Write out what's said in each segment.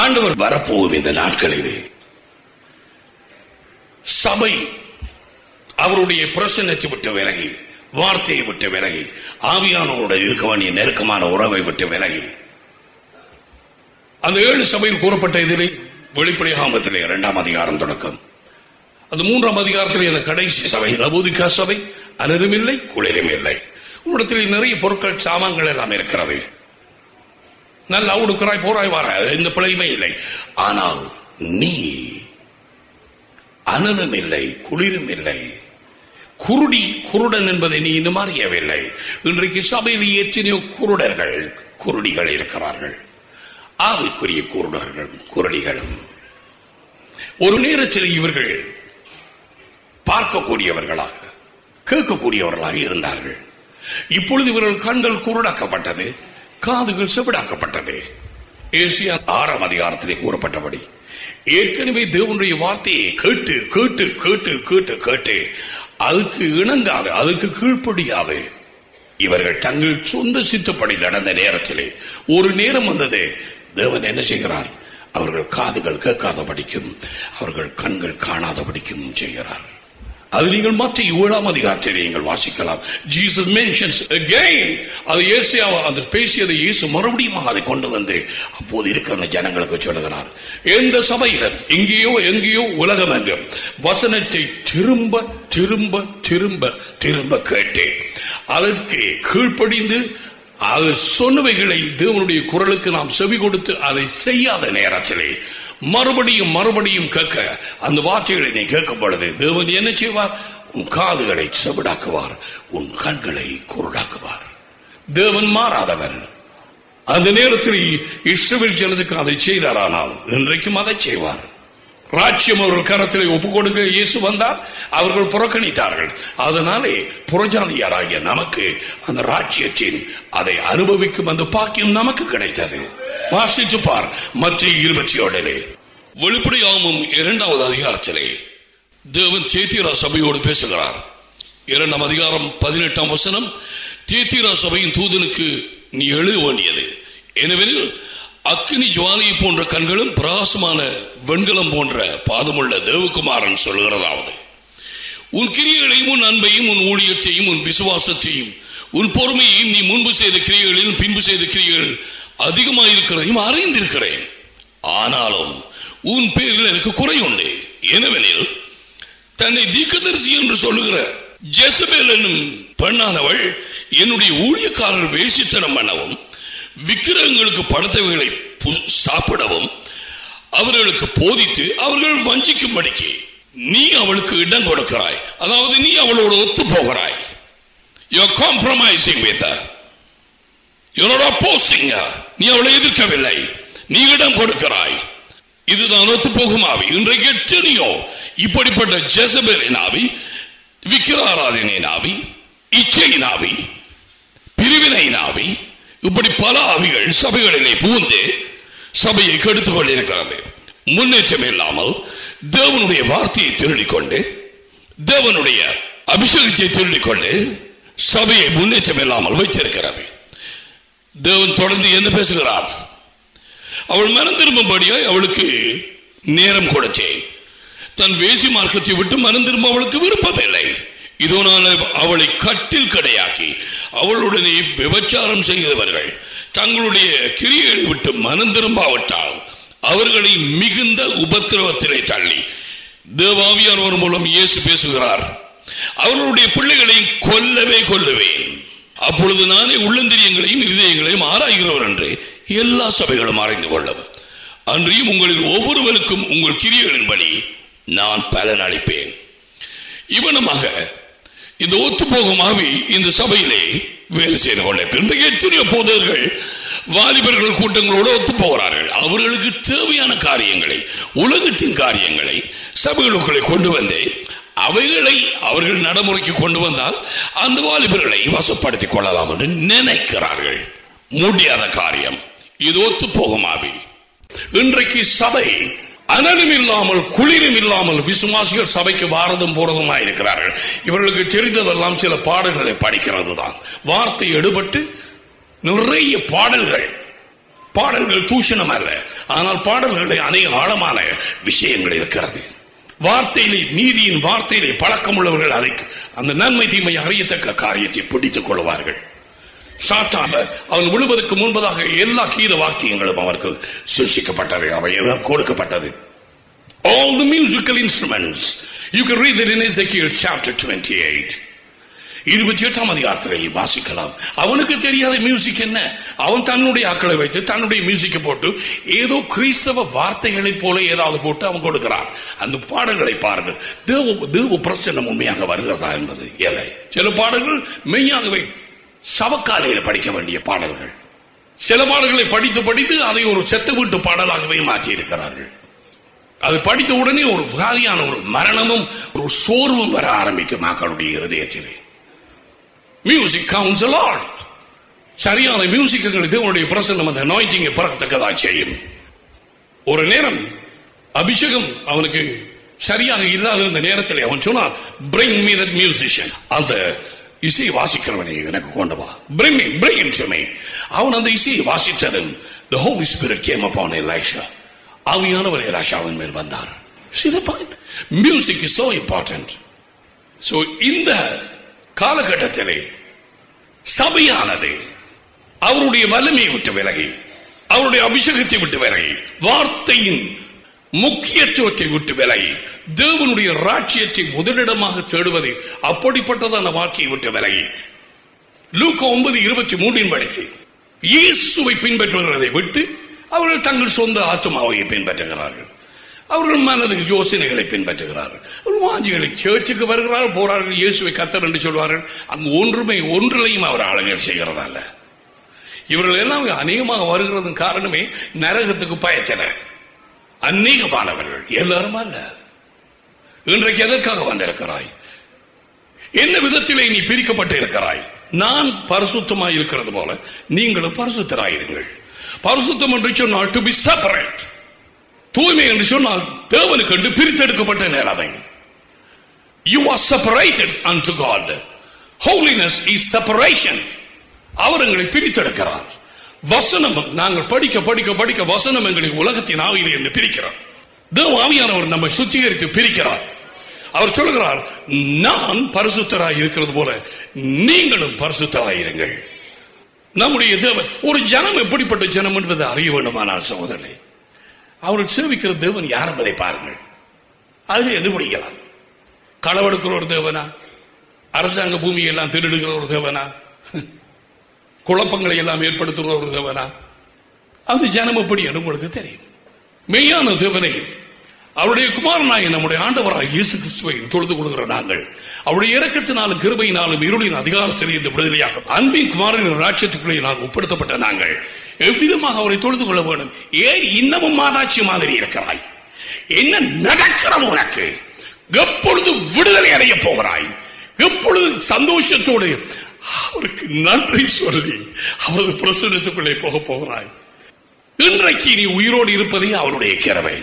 ஆண்டவர் வரப்போகும் இந்த நாட்களிலே சபை அவருடைய பிரசன்னத்தை விட்டு விலகி வார்த்தையை விட்டு விலகி ஆவியானவரோட இருக்க வேண்டிய நெருக்கமான உறவை விட்டு விலகி அந்த ஏழு சபையில் கூறப்பட்ட இதிலே வெளிப்படையாமத்திலே இரண்டாம் அதிகாரம் தொடக்கம் அந்த மூன்றாம் அதிகாரத்திலே அந்த கடைசி சபை ரபூதிகா சபை அனரும் இல்லை குளிரும் இல்லை உடத்தில் நிறைய பொருட்கள் சாமான்கள் எல்லாம் இருக்கிறது நல்ல உடுக்கிறாய் போராய் வார எந்த பிழையுமே இல்லை ஆனால் நீ அனலும் இல்லை குளிரும் இல்லை குருடி குருடன் என்பதை நீ இன்னும் அறியவில்லை இன்றைக்கு சபையில் எத்தனையோ குருடர்கள் குருடிகள் இருக்கிறார்கள் ஆவிக்குரிய குருடர்களும் குருடிகளும் ஒரு நேரத்தில் இவர்கள் பார்க்கக்கூடியவர்களாக கேட்கக்கூடியவர்களாக இருந்தார்கள் இப்பொழுது இவர்கள் கண்கள் குருடாக்கப்பட்டது காதுகள் செவிடாக்கப்பட்டது ஏசியா ஆறாம் அதிகாரத்திலே கூறப்பட்டபடி ஏற்கனவே தேவனுடைய வார்த்தையை கேட்டு கேட்டு கேட்டு கேட்டு கேட்டு அதுக்கு இணங்காது அதுக்கு கீழ்ப்படியாது இவர்கள் தங்கள் சொந்த சித்தப்படி நடந்த நேரத்திலே ஒரு நேரம் வந்தது தேவன் என்ன செய்கிறார் அவர்கள் காதுகள் கேட்காதபடிக்கும் அவர்கள் கண்கள் காணாதபடிக்கும் செய்கிறார் அது நீங்கள் மற்ற ஏழாம் அதிகாரத்தில் நீங்கள் வாசிக்கலாம் ஜீசஸ் மென்ஷன்ஸ் அகைன் அது இயேசு அது பேசியதை இயேசு மறுபடியும் அதை கொண்டு வந்து அப்போது இருக்கிற அந்த ஜனங்களுக்கு சொல்லுகிறார் எந்த சபையிலும் எங்கேயோ எங்கேயோ உலகம் எங்கும் வசனத்தை திரும்ப திரும்ப திரும்ப திரும்ப கேட்டு அதற்கு கீழ்ப்படிந்து அது சொன்னவைகளை தேவனுடைய குரலுக்கு நாம் செவி கொடுத்து அதை செய்யாத நேரத்திலே மறுபடியும் மறுபடியும் கேட்க அந்த வார்த்தைகளை நீ கேட்கும் பொழுது தேவன் என்ன செய்வார் உன் காதுகளை செவிடாக்குவார் உன் கண்களை குருடாக்குவார் தேவன் மாறாதவர் அந்த நேரத்தில் இஸ்ரவேல் ஜனத்துக்கு அதை செய்தாரானால் இன்றைக்கும் அதை செய்வார் ராஜ்யம் அவர்கள் கரத்திலே ஒப்புக் கொடுக்க இயேசு வந்தார் அவர்கள் புறக்கணித்தார்கள் அதனாலே புறஜாதியாராகிய நமக்கு அந்த ராஜ்யத்தின் அதை அனுபவிக்கும் அந்த பாக்கியம் நமக்கு கிடைத்தது வாசித்து பார் மற்ற இருபத்தி ஏழிலே வெளிப்படையாமும் இரண்டாவது அதிகாரத்திலே தேவன் தேத்திரா சபையோடு பேசுகிறார் இரண்டாம் அதிகாரம் பதினெட்டாம் வசனம் தேத்திரா சபையின் தூதனுக்கு நீ எழுத வேண்டியது எனவெனில் அக்கினி ஜுவாலியை போன்ற கண்களும் பிரகாசமான வெண்கலம் போன்ற பாதமுள்ள தேவகுமாரன் சொல்கிறதாவது உன் கிரியைகளையும் உன் அன்பையும் உன் ஊழியத்தையும் உன் விசுவாசத்தையும் உன் பொறுமையையும் நீ முன்பு செய்த கிரியைகளிலும் பின்பு செய்த கிரியைகள் அதிகமாயிருக்கிறதையும் அறிந்திருக்கிறேன் ஆனாலும் உன் பேரில் எனக்கு குறை உண்டு எனவெனில் தன்னை தீக்கதரிசி என்று சொல்லுகிற ஜெசபேல் என்னும் பெண்ணானவள் என்னுடைய ஊழியக்காரர் வேசித்தனம் பண்ணவும் விக்கிரகங்களுக்கு படுத்தவைகளை பு- சாப்பிடவும் அவர்களுக்கு போதித்து அவர்கள் வஞ்சிக்கும்படிக்கு நீ அவளுக்கு இடம் கொடுக்கிறாய் அதாவது நீ அவளோடு ஒத்து போகிறாய் you compromising with You're not opposing her. நீ அவளை எதிர்க்கவில்லை நீ இடம் கொடுக்கிறாய் இதுதான் ஒத்து போகும் ஆவி இன்றைக்கு எத்தனையோ இப்படிப்பட்ட ஜெசபேலின் ஆவி விக்கிராராதனின் ஆவி இச்சையின் ஆவி பிரிவினையின் ஆவி இப்படி பல ஆவிகள் சபைகளிலே புகுந்து சபையை கெடுத்துக் கொண்டிருக்கிறது முன்னேற்றம் இல்லாமல் தேவனுடைய வார்த்தையை திருடிக் கொண்டு தேவனுடைய அபிஷேகத்தை திருடிக் கொண்டு சபையை முன்னேற்றம் இல்லாமல் வைத்திருக்கிறது தேவன் தொடர்ந்து என்ன பேசுகிறார் அவள் மனம் திரும்பும்படியாய் அவளுக்கு நேரம் கொடுத்தேன் தன் வேசி மார்க்கத்தை விட்டு மனம் திரும்ப அவளுக்கு விருப்பமில்லை இதோ நான் அவளை கட்டில் கடையாக்கி அவளுடனே விபச்சாரம் செய்கிறவர்கள் தங்களுடைய கிரியைகளை விட்டு மனம் திரும்பாவிட்டால் அவர்களை மிகுந்த உபத்திரவத்திலே தள்ளி தேவாவியானவர் மூலம் இயேசு பேசுகிறார் அவர்களுடைய பிள்ளைகளை கொல்லவே கொல்லுவேன் அப்பொழுது நானே உள்ளந்திரியங்களையும் இருதயங்களையும் ஆராய்கிறவர் என்று எல்லா சபைகளும் ஆராய்ந்து கொள்ளவும் அன்றியும் உங்களில் ஒவ்வொருவருக்கும் உங்கள் கிரியைகளின்படி நான் பலன் அளிப்பேன் இவனமாக இந்த ஒத்துப்போகும் ஆவி இந்த சபையிலே வேலை செய்து கொண்டிருக்கிறது இன்றைக்கு எத்தனையோ போதர்கள் வாலிபர்கள் கூட்டங்களோடு ஒத்து போகிறார்கள் அவர்களுக்கு தேவையான காரியங்களை உலகத்தின் காரியங்களை சபைகளுக்குள்ளே கொண்டு வந்து அவைகளை அவர்கள் நடைமுறைக்கு கொண்டு வந்தால் அந்த வாலிபர்களை வசப்படுத்திக் கொள்ளலாம் என்று நினைக்கிறார்கள் முடியாத காரியம் இது ஒத்து போகும் ஆவி இன்றைக்கு சபை அனலும் இல்லாமல் குளிரும் இல்லாமல் விசுவாசிகள் சபைக்கு வாரதும் போறதுமா இருக்கிறார்கள் இவர்களுக்கு தெரிந்ததெல்லாம் சில பாடல்களை படிக்கிறது தான் வார்த்தை எடுபட்டு நிறைய பாடல்கள் பாடல்கள் தூஷணம் அல்ல ஆனால் பாடல்களில் அநேக ஆழமான விஷயங்கள் இருக்கிறது வார்த்தையிலே நீதியின் வார்த்தையிலே பழக்கம் உள்ளவர்கள் அதை அந்த நன்மை தீமை அறியத்தக்க காரியத்தை பிடித்துக் கொள்வார்கள் சாட்டாக அவன் விழுவதற்கு முன்பதாக எல்லா கீத வாக்கியங்களும் அவருக்கு சிருஷ்டிக்கப்பட்டது அவை எல்லாம் கொடுக்கப்பட்டது all the musical instruments you can read it in Ezekiel chapter 28 இருபத்தி எட்டாம் அதிகாரத்திலே வாசிக்கலாம் அவனுக்கு தெரியாத மியூசிக் என்ன அவன் தன்னுடைய ஆக்களை வைத்து தன்னுடைய மியூசிக்கை போட்டு ஏதோ கிறிஸ்தவ வார்த்தைகளைப் போல ஏதாவது போட்டு அவன் கொடுக்கிறான் அந்த பாடல்களை பாருங்கள் தேவ தேவ பிரச்சனம் உண்மையாக வருகிறதா என்பது இல்லை சில பாடல்கள் மெய்யாகவே சவக்காலையில் படிக்க வேண்டிய பாடல்கள் சில பாடல்களை படித்து படித்து அதை ஒரு செத்து வீட்டு பாடலாகவே மாற்றி இருக்கிறார்கள் அது படித்த உடனே ஒரு வியாதியான ஒரு மரணமும் ஒரு சோர்வும் வர ஆரம்பிக்கும் மக்களுடைய இருதயத்திலே மியூசிக் கவுன்ஸ் லார்ட் சரியான மியூசிக்குகளுக்கு உங்களுடைய பிரசன்னம் அந்த நாய்ச்சிங்கை பிறக்கத்தக்கதா செய்யும் ஒரு நேரம் அபிஷேகம் அவனுக்கு சரியாக இல்லாத இந்த நேரத்தில் அவன் சொன்னான் பிரிங் மீ தட் மியூசிஷியன் அந்த இசையை வாசிக்கிறவனை எனக்கு கொண்டு வா bring me bring to me அவன் அந்த இசையை வாசித்ததும் the holy spirit came upon elisha ஆவியானவர் எலாஷாவின் மேல் வந்தார் see the point music is so important so இந்த காலகட்டத்திலே சபையானது அவருடைய வலிமையை விட்டு விலகி அவருடைய அபிஷேகத்தை விட்டு விலகி வார்த்தையின் முக்கியத்துவத்தை விட்டு விலகி தேவனுடைய ராட்சியத்தை முதலிடமாக தேடுவதை அப்படிப்பட்டதான வாக்கியை விட்டு விலகி லூக்க ஒன்பது இருபத்தி மூன்றின் படிக்கு இயேசுவை பின்பற்றுகிறதை விட்டு அவர்கள் தங்கள் சொந்த ஆத்மாவை பின்பற்றுகிறார்கள் அவர்கள் மனது யோசனைகளை பின்பற்றுகிறார்கள் ஒரு வாஞ்சிகளை சேர்ச்சுக்கு வருகிறார்கள் போறார்கள் இயேசுவை கத்தர் என்று சொல்வார்கள் அங்கு ஒன்றுமே ஒன்றிலையும் அவர் ஆளுநர் செய்கிறதல்ல இவர்கள் எல்லாம் அநேகமாக வருகிறதன் காரணமே நரகத்துக்கு பயத்தனர் அநேகமானவர்கள் எல்லாரும் அல்ல இன்றைக்கு எதற்காக வந்திருக்கிறாய் என்ன விதத்திலே நீ பிரிக்கப்பட்டு இருக்கிறாய் நான் பரிசுத்தமாய் இருக்கிறது போல நீங்களும் பரிசுத்தராயிருங்கள் பரிசுத்தம் என்று சொன்னால் டு பி செப்பரேட் தூய்மை என்று சொன்னால் தேவனுக்கு என்று பிரித்தெடுக்கப்பட்ட நிலைமை you are separated and God holiness is separation அவர் எங்களை பிரித்தெடுக்கிறார் வசனம் நாங்கள் படிக்க படிக்க படிக்க வசனம் எங்களை உலகத்தின் ஆவியில் என்று பிரிக்கிறார் தேவ ஆவியானவர் நம்மை சுத்திகரித்து பிரிக்கிறார் அவர் சொல்லுகிறார் நான் பரிசுத்தராய் இருக்கிறது போல நீங்களும் பரிசுத்தராயிருங்கள் நம்முடைய தேவன் ஒரு ஜனம் எப்படிப்பட்ட ஜனம் என்பதை அறிய வேண்டுமானால் சகோதரனே அவர்கள் சேவிக்கிற தேவன் யார் என்பதை பாருங்கள் அதில் எது பிடிக்கலாம் களவெடுக்கிற ஒரு தேவனா அரசாங்க பூமியை எல்லாம் திருடுகிற ஒரு தேவனா குழப்பங்களை எல்லாம் ஏற்படுத்துகிற ஒரு தேவனா அது ஜனம் எப்படி என்று உங்களுக்கு தெரியும் மெய்யான தேவனை அவருடைய குமாரனாய் நம்முடைய ஆண்டவராக இயேசு கிறிஸ்துவை தொழுது கொள்கிற நாங்கள் அவருடைய இறக்கத்தினாலும் கிருபையினாலும் இருளின் அதிகாரத்தில் இருந்து விடுதலையாக அன்பின் குமாரனின் ராட்சத்துக்குள்ளே நாம் உட்படுத்தப்பட்ட நாங்கள் எவ்விதமாக அவரை தொழுது கொள்ள வேண்டும் ஏன் இன்னமும் மாதாட்சி மாதிரி இருக்கிறாய் என்ன நடக்கிறது உனக்கு எப்பொழுது விடுதலை அடைய போகிறாய் எப்பொழுது சந்தோஷத்தோடு அவருக்கு நன்றி சொல்லி அவரது பிரசனத்துக்குள்ளே போக போகிறாய் இன்றைக்கு நீ உயிரோடு இருப்பதே அவருடைய கிரவை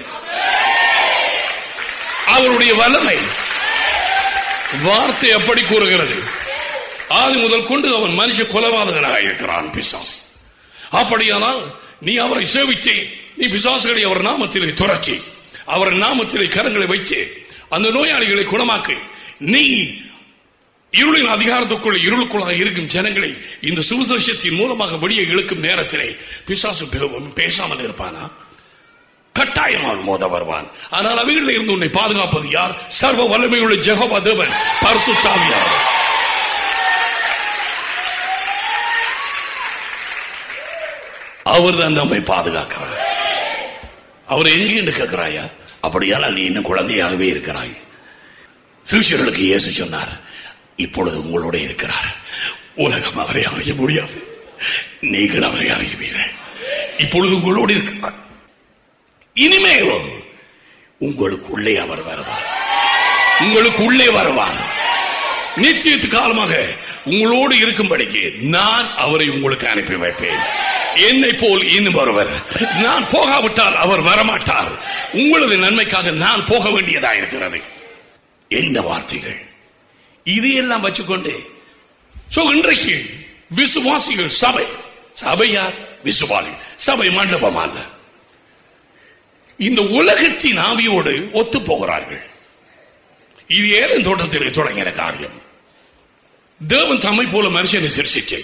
அவருடைய வல்லமை வார்த்தை எப்படி கூறுகிறது ஆதி முதல் கொண்டு அவன் மனுஷ கொலவாதகனாக இருக்கிறான் பிசாஸ் அப்படியானால் நீ அவரை சேவித்து நீ பிசாசுகளை அவர் நாமத்திலே துரத்தி அவர் நாமத்திலே கரங்களை வைத்து அந்த நோயாளிகளை குணமாக்கு நீ இருளின் அதிகாரத்துக்குள்ள இருளுக்குள்ளாக இருக்கும் ஜனங்களை இந்த சுவிசேஷத்தின் மூலமாக வெளியே இழுக்கும் நேரத்திலே பிசாசு பேசாமல் இருப்பானா கட்டாயம் அவன் மோத வருவான் ஆனால் அவைகளில் இருந்து உன்னை பாதுகாப்பது யார் சர்வ வல்லமையுள்ள ஜெகவா தேவன் பரிசு சாமியார் அவர் தான் நம்மை பாதுகாக்கிறார் அவர் எங்கே என்று கேட்கிறாயா அப்படியானால் நீ இன்னும் குழந்தையாகவே இருக்கிறாய் சிறுஷர்களுக்கு இயேசு சொன்னார் இப்பொழுது உங்களோட இருக்கிறார் உலகம் அவரை அறிய முடியாது நீங்கள் அவரை அறியுவீர்கள் இப்பொழுது உங்களோடு இருக்கிறார் இனிமேலும் உங்களுக்கு உள்ளே அவர் வருவார் உங்களுக்கு உள்ளே வருவார் நிச்சயத்து காலமாக உங்களோடு இருக்கும்படிக்கு நான் அவரை உங்களுக்கு அனுப்பி வைப்பேன் என்னை போல் இன்னும் ஒருவர் நான் போகாவிட்டால் அவர் வரமாட்டார் உங்களது நன்மைக்காக நான் போக வேண்டியதா இருக்கிறது எந்த வார்த்தைகள் இதையெல்லாம் வச்சுக்கொண்டு சோ இன்றைக்கு விசுவாசிகள் சபை சபை யார் விசுவாசி சபை மண்டபம் அல்ல இந்த உலகத்தின் ஆவியோடு ஒத்து போகிறார்கள் இது ஏழன் தோட்டத்தில் தொடங்கின காரியம் தேவன் தம்மை போல மனுஷனை சிருஷ்டிச்சு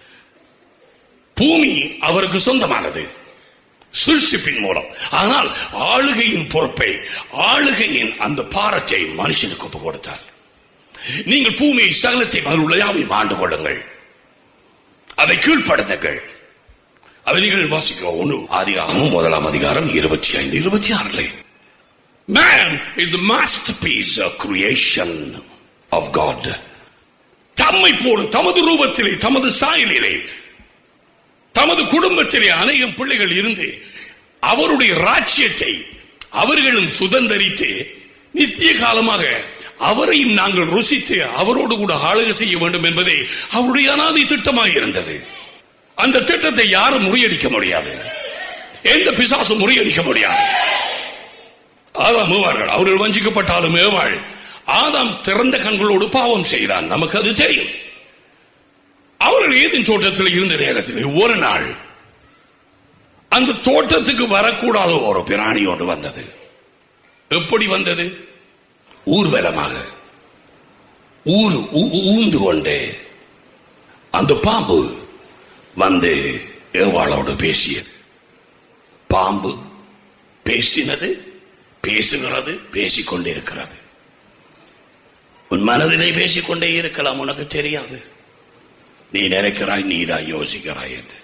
பூமி அவருக்கு சொந்தமானது சிருஷ்டிப்பின் மூலம் ஆனால் ஆளுகையின் பொறுப்பை ஆளுகையின் அந்த பாரத்தை மனுஷனுக்கு ஒப்பு கொடுத்தார் நீங்கள் பூமியை சகலத்தை அதில் உள்ள யாவையும் ஆண்டு கொள்ளுங்கள் அதை கீழ்ப்படுத்துங்கள் அதை நீங்கள் வாசிக்கிறோம் ஒன்று அதிகாரம் முதலாம் அதிகாரம் இருபத்தி ஐந்து இருபத்தி ஆறுல man is the masterpiece creation of God தம்மை போல தமது ரூபத்திலே தமது சாயலிலே தமது குடும்பத்திலே அநேகம் பிள்ளைகள் இருந்து அவருடைய ராஜ்யத்தை அவர்களும் சுதந்தரித்து நித்திய காலமாக அவரையும் நாங்கள் ருசித்து அவரோடு கூட ஆளுகை செய்ய வேண்டும் என்பதே அவருடைய அனாதை திட்டமாக இருந்தது அந்த திட்டத்தை யாரும் முறியடிக்க முடியாது எந்த பிசாசும் முறியடிக்க முடியாது ஆதாம் ஏவார்கள் அவர்கள் வஞ்சிக்கப்பட்டாலும் ஏவாள் ஆதாம் திறந்த கண்களோடு பாவம் செய்தான் நமக்கு அது தெரியும் அவர்கள் ஏதின் தோட்டத்தில் இருந்த நேரத்தில் ஒரு நாள் அந்த தோட்டத்துக்கு வரக்கூடாத ஒரு பிராணியோடு வந்தது எப்படி வந்தது ஊர்வலமாக ஊர் ஊ- ஊந்து கொண்டு அந்த பாம்பு வந்து ஏவாளோடு பேசியது பாம்பு பேசினது பேசுகிறது பேசிக்கொண்டிருக்கிறது உன் மனதிலே பேசிக்கொண்டே இருக்கலாம் உனக்கு தெரியாது நீ நினைக்கிறாய் நீதான் யோசிக்கிறாய் என்று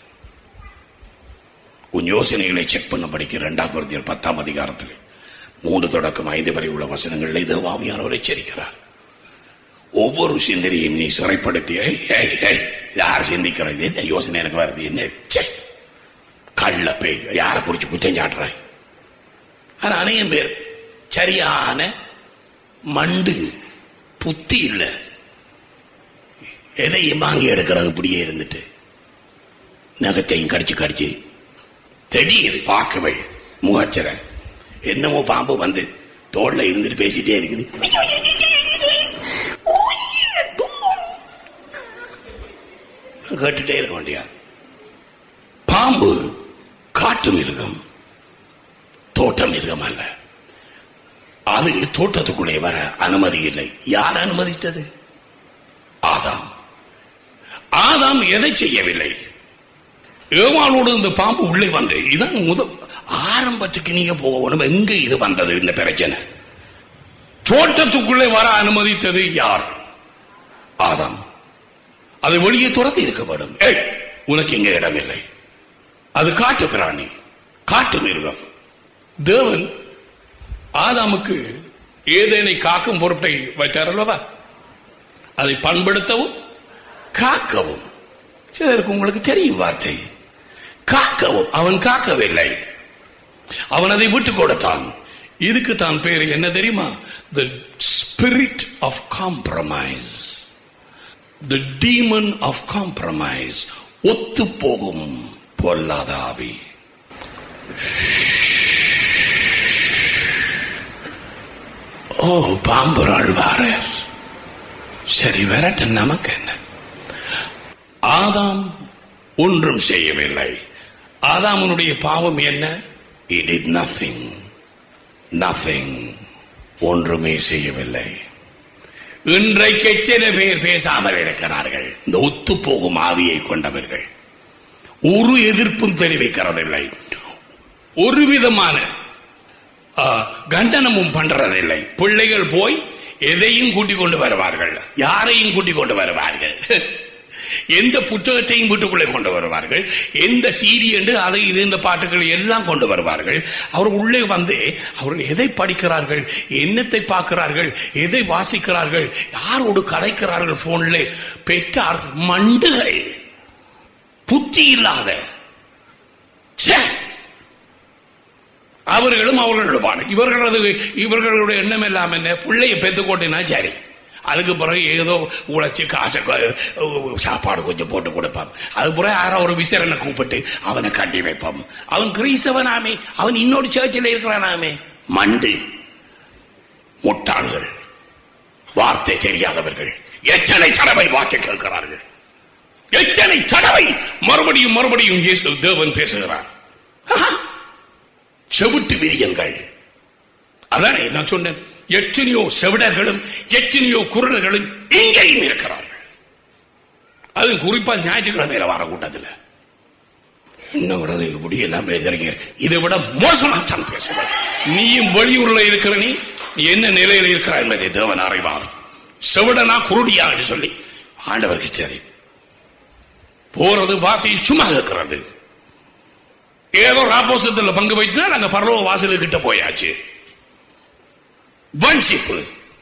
உன் யோசனைகளை செக் பண்ண படிக்க இரண்டாம் குருந்தியர் பத்தாம் அதிகாரத்தில் மூன்று தொடக்கம் ஐந்து வரை உள்ள வசனங்களில் இது ஆவியானவர் எச்சரிக்கிறார் ஒவ்வொரு சிந்தனையும் நீ சிறைப்படுத்தி "ஏய், ஏய், ஏய், யார் சிந்திக்கிறது என்ன யோசனை எனக்கு வருது என்ன ச்சே, கள்ள பேய் யாரை பிடிச்சி குச்சம் சாட்டுறாய் ஆனா அநேகம் பேர் சரியான மண்டு புத்தி இல்ல எதையும் வாங்கி எடுக்கிறது இப்படியே இருந்துட்டு நகத்தையும் கடிச்சு கடிச்சு தெரியுது பார்க்கவே முகச்சரை என்னமோ பாம்பு வந்து தோல்ல இருந்துட்டு பேசிட்டே இருக்குது கேட்டுட்டே இருக்க வேண்டியா பாம்பு காட்டு மிருகம் தோட்ட மிருகம் அல்ல அது தோட்டத்துக்குள்ளே வர அனுமதி இல்லை யார் அனுமதித்தது ஆதாம் ஆதாம் எதை செய்யவில்லை ஏவாளோடு இந்த பாம்பு உள்ளே வந்து இதான் முதல் ஆரம்பத்துக்கு நீங்க போகணும் எங்க இது வந்தது இந்த பிரச்சனை தோட்டத்துக்குள்ளே வர அனுமதித்தது யார் ஆதாம் அதை வெளியே துரத்தி இருக்க வேண்டும் ஏய் உனக்கு இங்க இடமில்லை அது காட்டு பிராணி காட்டு மிருகம் தேவன் ஆதாமுக்கு ஏதேனை காக்கும் பொருட்டை வைத்தார் அல்லவா அதை பண்படுத்தவும் காக்கவும் சிலருக்கு உங்களுக்கு தெரியும் வார்த்தை காக்கவும் அவன் காக்கவில்லை அவன் அதை விட்டு கொடுத்தான் இதுக்கு தான் பேர் என்ன தெரியுமா the spirit of compromise the demon of compromise ஒத்து போகும் பொல்லாத ஆவி ஓ பாம்பு ஆழ்வார சரி வரட்ட நமக்கு என்ன ஆதாம் ஒன்றும் செய்யவில்லை ஆதாமனுடைய பாவம் என்ன he did nothing nothing ஒன்றுமே செய்யவில்லை இன்றைக்கு எத்தனை பேர் பேசாமல் இருக்கிறார்கள் இந்த ஒத்து போகும் ஆவியை கொண்டவர்கள் ஒரு எதிர்ப்பும் தெரிவிக்கிறதில்லை ஒரு விதமான ஆ, கண்டனமும் பண்றதில்லை பிள்ளைகள் போய் எதையும் கூட்டிக் கொண்டு வருவார்கள் யாரையும் கூட்டிக் கொண்டு வருவார்கள் எந்த புத்தகத்தையும் வீட்டுக்குள்ளே கொண்டு வருவார்கள் எந்த சீடி என்று அதை இது இந்த பாட்டுகள் எல்லாம் கொண்டு வருவார்கள் அவர் உள்ளே வந்து அவர்கள் எதை படிக்கிறார்கள் என்னத்தை பார்க்கிறார்கள் எதை வாசிக்கிறார்கள் யாரோடு கலைக்கிறார்கள் போன்ல பெற்றார் மண்டுகள் புத்தி இல்லாத ச்சே! அவர்களும் அவர்களுமான இவர்களது இவர்களுடைய எண்ணம் எல்லாம் என்ன பிள்ளைய பெத்துக்கோட்டினா சரி அதுக்கு பிறகு ஏதோ உழைச்சி காசை கொ- சாப்பாடு கொஞ்சம் போட்டு கொடுப்பான் அது பிறகு யாரோ ஒரு விசரனை கூப்பிட்டு அவனை கட்டி வைப்பான் அவன் கிறிஸ்தவனாமே அவன் இன்னொரு சேர்ச்சில் இருக்கிறானாமே மண்டு முட்டாள்கள் வார்த்தை தெரியாதவர்கள் எத்தனை தடவை வார்த்தை கேட்கிறார்கள் எத்தனை தடவை மறுபடியும் மறுபடியும் இயேசு தேவன் பேசுகிறார் ஆஹா! செவிட்டு விரியங்கள் அதானே நான் சொன்னேன் எத்தனையோ செவிடர்களும் எத்தனையோ குரல்களும் இங்கேயும் இருக்கிறார்கள் அது குறிப்பா ஞாயிற்றுக்கிழமையில வர கூட்டத்தில் என்ன விட இப்படி எல்லாம் பேசுறீங்க இதை விட மோசமாத்தான் பேசுறேன் நீயும் வெளியூர்ல இருக்கிற நீ நீ என்ன நிலையில இருக்கிறாய் என்பதை தேவன் அறிவார் செவிடனா குருடியா என்று சொல்லி ஆண்டவருக்கு சரி போறது வார்த்தை சும்மா இருக்கிறது ஏதோ ஆப்போசிட்ல பங்கு வைத்தா நாங்க பரலோக வாசல் கிட்ட போயாச்சு வஞ்சிப்பு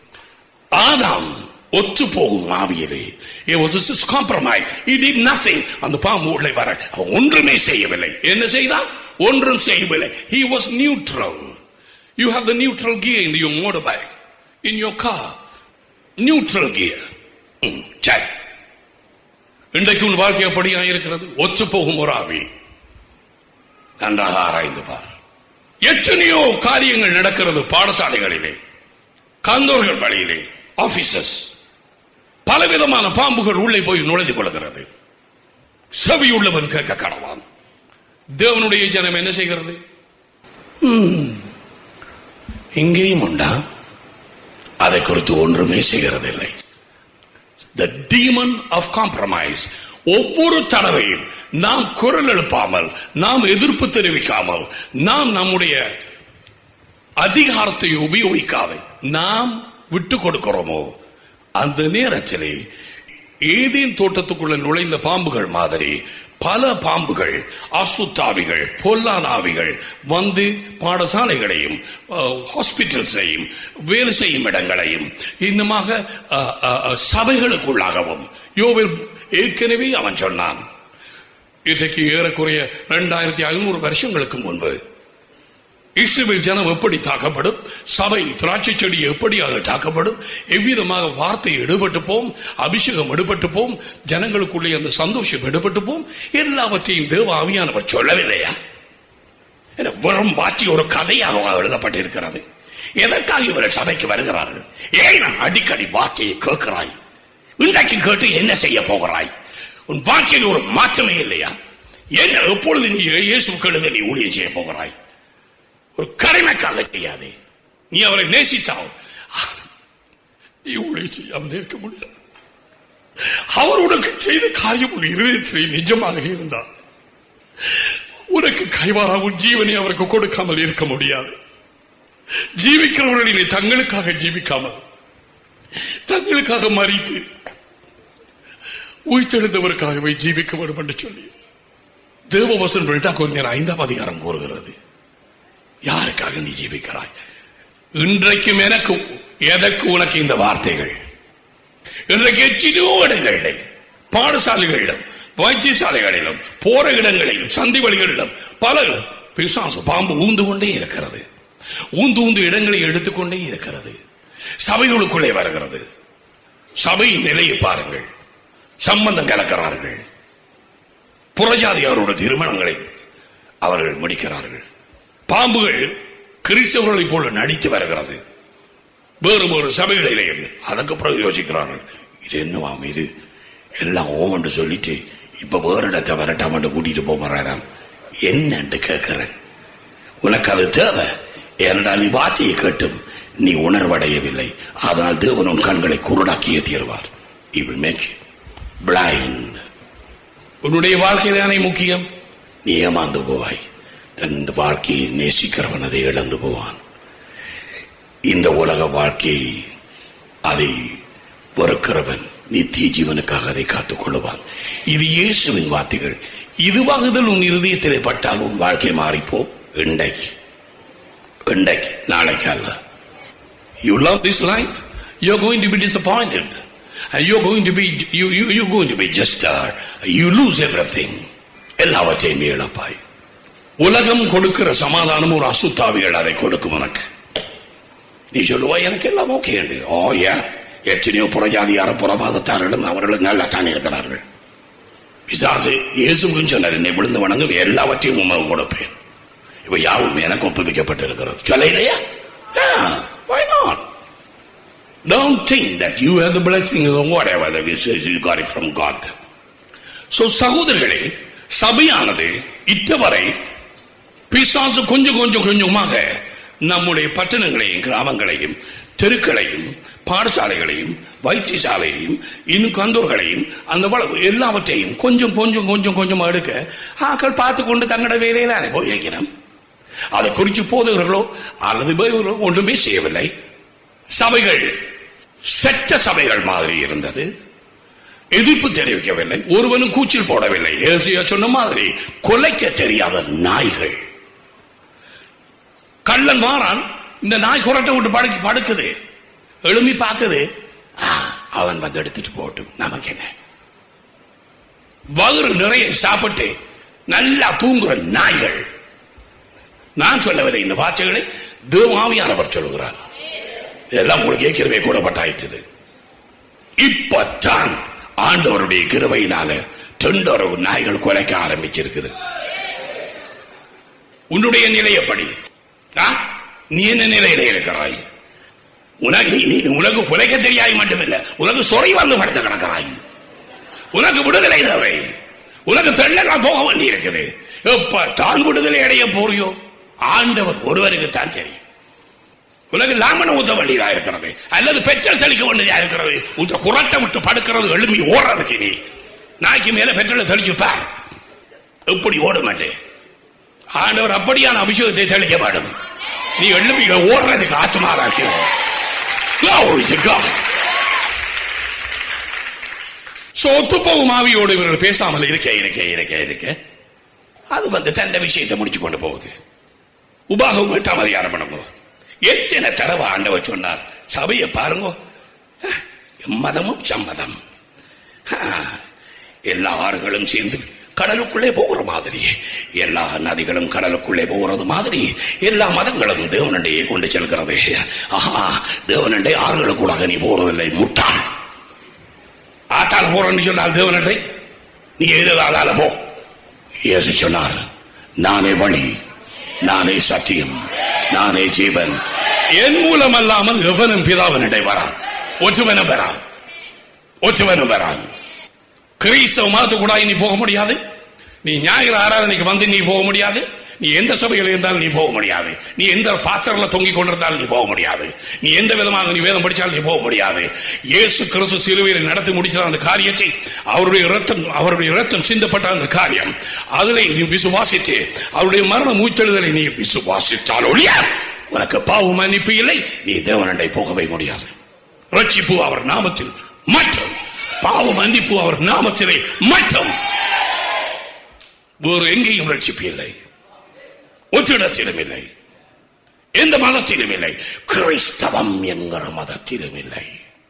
ஆதாம் ஒத்து போகும் ஆவியவே it was a compromise he did nothing அந்த பாம்பு உள்ளே வர அவன் ஒன்றுமே செய்யவில்லை என்ன செய்தான் ஒன்றும் செய்யவில்லை he was neutral you have the neutral gear in your motorbike in your car neutral gear ம், சரி இன்றைக்கு உன் வாழ்க்கை அப்படியா இருக்கிறது ஒத்து போகும் ஒரு ஆவி நன்றாக ஆராய்ந்து பார் எத்தனையோ காரியங்கள் நடக்கிறது பாடசாலைகளிலே கந்தோர்கள் வழியிலே ஆபீசர்ஸ் பலவிதமான பாம்புகள் உள்ளே போய் நுழைந்து கொள்கிறது செவி உள்ளவன் கேட்க கடவான் தேவனுடைய ஜனம் என்ன செய்கிறது ம், இங்கேயும் உண்டா அதை குறித்து ஒன்றுமே செய்கிறதில்லை the demon of compromise ஒவ்வொரு தடவையும் நாம் குரல் எழுப்பாமல் நாம் எதிர்ப்பு தெரிவிக்காமல் நாம் நம்முடைய அதிகாரத்தை உபயோகிக்காതെ நாம் விட்டு கொடுக்கிறோமோ அந்த நேரத்திலே ஏதேன் தோட்டத்துக்குள்ள நுழைந்த பாம்புகள் மாதிரி பல பாம்புகள் அசுத்தாவிகள் பொல்லாதாவிகள் வந்து பாடசாலைகளையும் ஹாஸ்பிட்டல்ஸையும் வேலை செய்யும் இடங்களையும் இன்னுமாக அஹ், அஹ், அஹ், சபைகளுக்குள்ளாகவும் யோவில் ஏற்கனவே அவன் சொன்னான் இன்றைக்கு ஏறக்குறைய இரண்டாயிரத்தி ஐநூறு வருஷங்களுக்கு முன்பு இஸ்ரேல் ஜனம் எப்படி தாக்கப்படும் சபை திராட்சை செடி எப்படியாக தாக்கப்படும் எவ்விதமாக வார்த்தை எடுபட்டு போம் அபிஷேகம் எடுபட்டு போம் ஜனங்களுக்குள்ளே அந்த சந்தோஷம் எடுபட்டு போம் எல்லாவற்றையும் தேவ ஆவியானவர் சொல்லவில்லையா என வெறும் வாற்றி ஒரு கதையாக எழுதப்பட்டிருக்கிறது எதற்காக இவர்கள் சபைக்கு வருகிறார்கள் ஏன் நான் அடிக்கடி வார்த்தையை கேட்கிறாய் இன்றைக்கு கேட்டு என்ன செய்ய போகிறாய் உன் வாக்கியில் ஒரு மாற்றமே இல்லையா என்ன எப்பொழுது நீ இயேசு கழுத நீ ஊழியம் செய்ய போகிறாய் ஒரு கரைமைக்காக செய்யாதே நீ அவரை நேசித்தால் நீ ஊழியம் செய்யாமல் இருக்க முடியாது அவர் உனக்கு செய்த காரியம் உன் இருதயத்திலே நிஜமாக இருந்தார் உனக்கு கைவாரா உன் ஜீவனை அவருக்கு கொடுக்காமல் இருக்க முடியாது ஜீவிக்கிறவர்களை தங்களுக்காக ஜீவிக்காமல் தங்களுக்காக மறித்து உயிர்த்தெழுந்தவருக்காகவே ஜீவிக்க வேண்டும் என்று சொல்லி தேவவசன் ரெண்டாம் கொஞ்சம் ஐந்தாம் அதிகாரம் கூறுகிறது யாருக்காக நீ ஜீவிக்கிறாய் இன்றைக்கும் எனக்கு எதற்கு உனக்கு இந்த வார்த்தைகள் இன்றைக்கு எத்தனையோ இடங்களில் பாடசாலைகளிலும் வைத்தியசாலைகளிலும் போற இடங்களிலும் சந்தி வழிகளிலும் பல பிசாசு பாம்பு ஊந்து கொண்டே இருக்கிறது ஊந்து ஊந்து இடங்களை எடுத்துக்கொண்டே இருக்கிறது சபைகளுக்குள்ளே வருகிறது சபை நிலையை பாருங்கள் சம்பந்தம் கலக்கிறார்கள் புறஜாதியாரோட திருமணங்களை அவர்கள் முடிக்கிறார்கள் பாம்புகள் கிறிஸ்தவர்களைப் போல நடித்து வருகிறது வேறு ஒரு சபைகளிலே அதுக்கப்புறம் யோசிக்கிறார்கள் இது என்னவாம் இது எல்லாம் ஓமன்னு சொல்லிட்டு இப்ப வேறு இடத்தை வரட்டாமட்டு கூட்டிட்டு போறாராம் என்னன்னு கேட்கிறேன் உனக்கு அது தேவை ஏனென்றால் நீ வார்த்தையை கேட்டும் நீ உணர்வடையவில்லை அதனால் தேவன் உன் கண்களை குருடாக்கியே தீர்வார் He will make you blind. உன்னுடைய வாழ்க்கை தானே முக்கியம் நீ ஏமாந்து போவாய் இந்த வாழ்க்கையை நேசிக்கிறவன் அதை இழந்து போவான் இந்த உலக வாழ்க்கையை அதை வெறுக்கிறவன் நித்திய ஜீவனுக்காக அதை காத்துக் கொள்ளுவான் இது இயேசுவின் வார்த்தைகள் இதுவாகுதல் உன் இருதயத்திலே பட்டால் உன் வாழ்க்கை மாறிப்போம் இன்றைக்கு இன்றைக்கு நாளைக்கு அல்ல you love this life you are going to be disappointed and you're going to be you you you're going to be just uh, you lose everything எல்லாவற்றையும் இழப்பாய் உலகம் கொடுக்கிற சமாதானம் ஒரு அசுத்தாவிகள் அதை கொடுக்கும் உனக்கு நீ சொல்லுவா எனக்கு எல்லாம் ஓகே ஓ ஏ எத்தனையோ புறஜாதியார புறபாதத்தார்களும் அவர்களும் நல்லா தான் இருக்கிறார்கள் பிசாசு இயேசுவும் சொன்னார் என்னை விழுந்து வணங்கும் எல்லாவற்றையும் உமக்கு கொடுப்பேன் இப்ப யாவும் எனக்கு ஒப்புவிக்கப்பட்டிருக்கிறது சொல்ல இல்லையா Yeah, why not? Don't think that you have the blessing or whatever that you say you got it from God. So சகோதரர்களே சபையானது இத்தவரை பிசாசு கொஞ்சம் கொஞ்சம் கொஞ்சமாக நம்முடைய பட்டணங்களையும் கிராமங்களையும் தெருக்களையும் பாடசாலைகளையும் வைத்தியசாலையையும் இன்னும் கந்தூர்களையும் அந்த வளவு எல்லாவற்றையும் கொஞ்சம் கொஞ்சம் கொஞ்சம் கொஞ்சம் எடுக்க ஆக்கள் பார்த்து கொண்டு தங்களோட வேலையில போயிருக்கிறோம் அதை குறித்து போதவர்களோ அல்லது போதவர்களோ ஒன்றுமே செய்யவில்லை சபைகள் செட்ட சபைகள் மாதிரி இருந்தது எதிர்ப்பு தெரிவிக்கவில்லை ஒருவனும் கூச்சில் போடவில்லை ஏசியா சொன்ன மாதிரி கொலைக்க தெரியாத நாய்கள் கள்ளன் மாறான் இந்த நாய் குரட்டை விட்டு படுக்கு படுக்குது எழுமி பார்க்குது ஆ, அவன் வந்து எடுத்துட்டு போட்டும் நமக்கு என்ன வயிறு நிறைய சாப்பிட்டு நல்லா தூங்குற நாய்கள் நான் சொல்லவில்லை இந்த வார்த்தைகளை தேவாவியானவர் சொல்லுகிறார் இதெல்லாம் உங்களுக்கு கிருவை கூட பட்டாயிற்று இப்பத்தான் ஆண்டவருடைய கிருபையினால தொண்டரவு நாய்கள் குலைக்க ஆரம்பிச்சிருக்குது உன்னுடைய நிலை எப்படி ஆ? நீ என்ன நிலையில இருக்கிறாய் உனக்கு நீ நீ- உனக்கு குலைக்க தெரியாய் மட்டுமில்ல உனக்கு சொறை வந்து படுத்து கிடக்கிறாய் உனக்கு விடுதலை தேவை உனக்கு தெள்ளலாம் போக வேண்டி இருக்குது எப்ப தான் விடுதலை அடைய போறியோ ஆண்டவர் ஒருவருக்கு தான் தெரியும் உனக்கு லாமன ஊத்த வேண்டியதா இருக்கிறது அல்லது பெட்ரோல் தெளிக்க வேண்டியதா இருக்கிறது உங்க குரத்தை விட்டு படுக்கிறது எழும்பி ஓடுறதுக்கு நீ நாய்க்கு மேல பெட்ரோல் தெளிச்சு பார் எப்படி ஓட மாட்டேன் ஆண்டவர் அப்படியான அபிஷேகத்தை தெளிக்க மாடும் நீ எழும்பி ஓடுறதுக்கு ஆத்மாராட்சி Glory to God. So, ஒத்துப்போகும் ஆவியோடு இவர்கள் பேசாமல் இருக்க இருக்க இருக்க இருக்க அது வந்து தண்ட விஷயத்தை முடிச்சு கொண்டு போகுது உபாகம் எட்டாம் அதிகாரம் பண்ணுங்க எத்தனை தடவை ஆண்டவர் சொன்னார் சபையை பாருங்க மதமும் சம்மதம் ஆ, எல்லா ஆறுகளும் சேர்ந்து கடலுக்குள்ளே போகிற மாதிரி எல்லா நதிகளும் கடலுக்குள்ளே போகிறது மாதிரி எல்லா மதங்களும் தேவனண்டையை கொண்டு செல்கிறது ஆஹா தேவனண்டை ஆறுகளுக்கூடாக நீ போறதில்லை முட்டாள் ஆத்தால போறன்னு சொன்னால் தேவனண்டை நீ எதிரால போ இயேசு சொன்னார் நானே வழி நானே சத்தியம் நானே ஜீவன் என் மூலம் அல்லாமல் எவனும் பிதாவனிடை வரான் ஒற்றுவனும் வரான் ஒற்றுவனும் வரான் கிறிஸ்தவ மதத்துக்கூடாய் நீ போக முடியாது நீ ஞாயிறு ஆராதனைக்கு வந்து நீ போக முடியாது நீ எந்த சபையில் இருந்தாலும் நீ போக முடியாது நீ எந்த பாத்திரத்தில் தொங்கிக் கொண்டிருந்தாலும் நீ போக முடியாது நீ எந்த விதமாக நீ வேதம் படிச்சாலும் நீ போக முடியாது இயேசு கிறிஸ்து சிலுவையில் நடத்தி முடிச்ச அந்த காரியத்தை அவருடைய ரத்தம் அவருடைய ரத்தம் சிந்தப்பட்ட அந்த காரியம் அதிலே நீ விசுவாசித்து அவருடைய மரண மூச்செழுதலை நீ விசுவாசித்தால் ஒழிய உனக்கு பாவ மன்னிப்பு இல்லை நீ தேவனண்டை போகவே முடியாது ரட்சிப்பு அவர் நாமத்தில் மற்றும் பாவ மன்னிப்பு அவர் நாமத்திலே மட்டும் வேறு எங்கேயும் ரட்சிப்பு இல்லை ஒற்றிடத்திலும் இல்லை எந்த மதத்திலும் இல்லை கிறிஸ்தவம் என்கிற மதத்திலும் இல்லை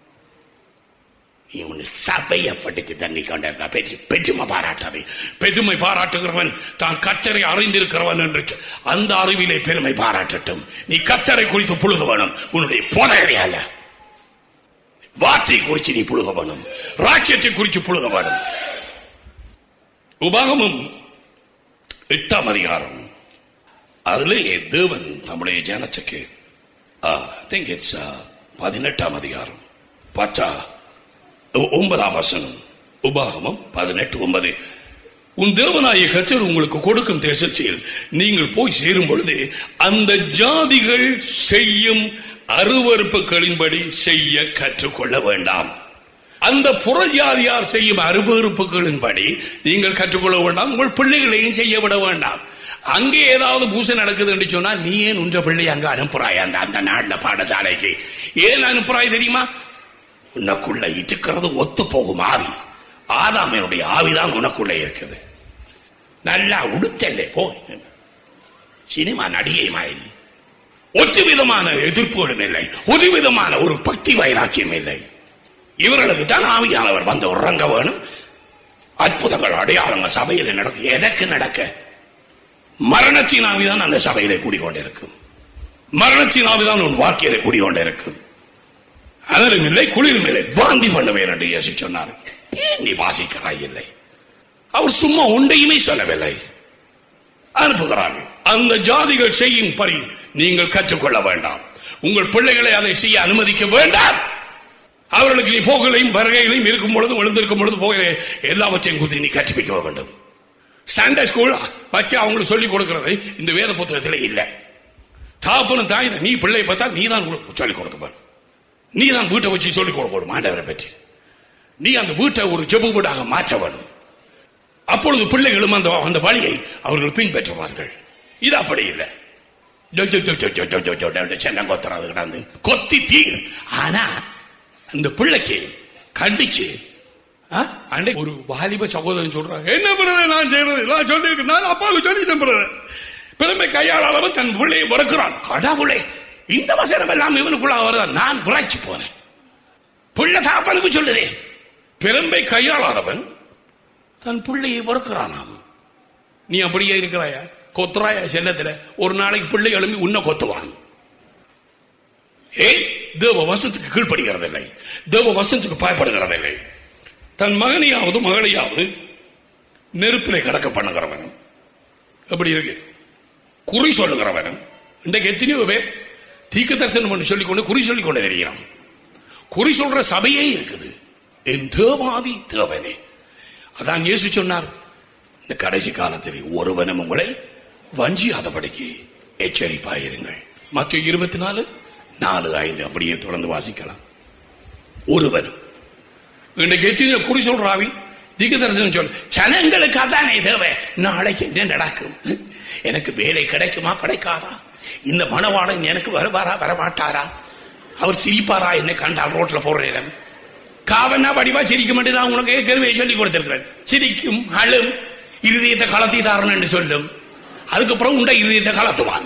நீ உன் சபையை படித்து தண்ணி கொண்டிருக்க பெற்று பெற்றுமை பாராட்டாதே பெருமை பாராட்டுகிறவன் தான் கத்தரை அறிந்திருக்கிறவன் என்று சொ- அந்த அறிவிலே பெருமை பாராட்டட்டும் நீ கத்தரை குறித்து புழுக வேணும் உன்னுடைய போதையரே அல்ல வார்த்தை குறித்து நீ புழுக வேணும் ராஜ்யத்தை குறித்து புழுக வேணும் உபாகமும் எட்டாம் அதிகாரம் அதிலே தேவன் நம்முடைய ஜனத்துக்கு திங்க் இட்ஸ் பதினெட்டாம் அதிகாரம் பார்த்தா ஒ- ஒன்பதாம் வசனம் உபாகமம் பதினெட்டு ஒன்பது உன் தேவனாய கச்சர் உங்களுக்கு கொடுக்கும் தேசத்தில் நீங்கள் போய் சேரும் பொழுது அந்த ஜாதிகள் செய்யும் அருவறுப்புகளின்படி செய்ய கற்றுக்கொள்ள வேண்டாம் அந்த புறஜாதியார் செய்யும் அருவறுப்புகளின்படி நீங்கள் கற்றுக்கொள்ள வேண்டாம் உங்கள் பிள்ளைகளையும் செய்ய விட வேண்டாம் அங்கே ஏதாவது பூசை நடக்குது என்று சொன்னா நீ ஏன் உன்ற பிள்ளை அங்க அனுப்புறாய் அந்த அந்த நாட்டுல பாடசாலைக்கு ஏன் அனுப்புறாய் தெரியுமா உனக்குள்ள இருக்கிறது ஒத்து போகும் ஆவி ஆதாமனுடைய ஆவிதான் உனக்குள்ள இருக்குது நல்லா உடுத்தல்லே போ சினிமா நடிகை மாதிரி ஒற்று விதமான எதிர்ப்புகளும் இல்லை ஒரு விதமான ஒரு பக்தி வைராக்கியம் இல்லை இவர்களுக்கு தான் ஆவியானவர் வந்து உறங்க வேணும் அற்புதங்கள் அடையாளங்கள் சபையில் நடக்கும் எதற்கு நடக்க மரணத்தின் ஆவிதான் அந்த சபையிலே கூடிக்கொண்டிருக்கும் மரணத்தின் ஆவிதான் உன் வாழ்க்கையிலே கூடிக்கொண்டிருக்கும் அதலும் இல்லை குளிரும் இல்லை வாந்தி பண்ணுவேன் என்று இயேசு சொன்னார் ஏன் நீ வாசிக்கிறாய் இல்லை அவர் சும்மா ஒன்றையுமே சொல்லவில்லை அனுப்புகிறார்கள் அந்த ஜாதிகள் செய்யும் படி நீங்கள் கற்றுக்கொள்ள வேண்டாம் உங்கள் பிள்ளைகளை அதை செய்ய அனுமதிக்க வேண்டாம் அவர்களுக்கு நீ போகலையும் வருகைகளையும் இருக்கும் பொழுது எழுந்திருக்கும் பொழுது போக எல்லாவற்றையும் குறித்து நீ கற்பிக்க வேண்டும் சண்டே ஸ்கூல் வச்சு அவங்களுக்கு சொல்லி கொடுக்கிறது இந்த வேத புத்தகத்தில் இல்லை தாப்பனும் தாய் நீ பிள்ளையை பார்த்தா நீ தான் சொல்லிக் கொடுக்க நீ தான் வீட்டை வச்சு சொல்லிக் கொடுக்கணும் ஆண்டவரை பற்றி நீ அந்த வீட்டை ஒரு ஜெப வீடாக மாற்ற வேணும் அப்பொழுது பிள்ளைகளும் அந்த அந்த வழியை அவர்கள் பின்பற்றுவார்கள் இது அப்படி இல்லை செல்லம் கொத்துறது கிடந்து கொத்தி தீ ஆனா அந்த பிள்ளைக்கு கண்டிச்சு ஆ? அன்னை ஒரு வாலிப சகோதரன் சொல்றாங்க என்ன பண்ணுறது நான் செய்யறது நான் சொல்லியிருக்கேன் நான் அப்பாவுக்கு சொல்லி தம்புறது பெருமை கையாளவன் தன் பிள்ளையை வறுக்கிறான் கடவுளே இந்த வசனம் எல்லாம் இவனுக்குள்ள வருதா நான் விளைச்சு போனேன் பிள்ளை தாப்பனுக்கு சொல்லுதே பெருமை கையாளாதவன் தன் பிள்ளையை வறுக்கிறானாம் நீ அப்படியே இருக்கிறாயா கொத்துறாயா செல்லத்துல ஒரு நாளைக்கு பிள்ளை எழும்பி உன்னை கொத்துவான் ஏய் தேவ வசத்துக்கு கீழ்ப்படுகிறதில்லை தேவ வசத்துக்கு பயப்படுகிறதில்லை தன் மகனையாவது மகளையாவது நெருப்பிலே கடக்க பண்ணுகிறவன் எப்படி இருக்கு குறி சொல்லுகிறவன் இன்றைக்கு எத்தனையோ பேர் தீக்க தரிசனம் பண்ணி சொல்லிக்கொண்டு குறி சொல்லிக்கொண்டு தெரிகிறான் குறி சொல்ற சபையே இருக்குது என் தேவாதி தேவனே அதான் இயேசு சொன்னார் இந்த கடைசி காலத்தில் ஒருவனும் உங்களை வஞ்சியாதபடிக்கு எச்சரிப்பாயிருங்கள் மற்ற இருபத்தி நாலு நாலு ஐந்து அப்படியே தொடர்ந்து வாசிக்கலாம் ஒருவன் இன்றைக்கு எத்தனையோ குறி சொல்றாவி திக தரிசனம் சொல் ஜனங்களுக்கு அதானே தேவை நாளைக்கு என்ன நடக்கும் எனக்கு வேலை கிடைக்குமா கிடைக்காதா இந்த மணவாளன் எனக்கு வருவாரா வரமாட்டாரா அவர் சிரிப்பாரா என்னை கண்டால் ரோட்ல போற நேரம் காவனா வடிவா சிரிக்க மாட்டேன் நான் உனக்கு ஏற்கனவே சொல்லி கொடுத்திருக்கிறேன் சிரிக்கும் அழும் இருதயத்தை கலத்தி தாரன் என்று சொல்லும் அதுக்கப்புறம் உண்ட இருதயத்தை கலத்துவான்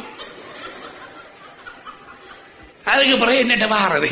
அதுக்கு பிறகு என்னட்ட வாரது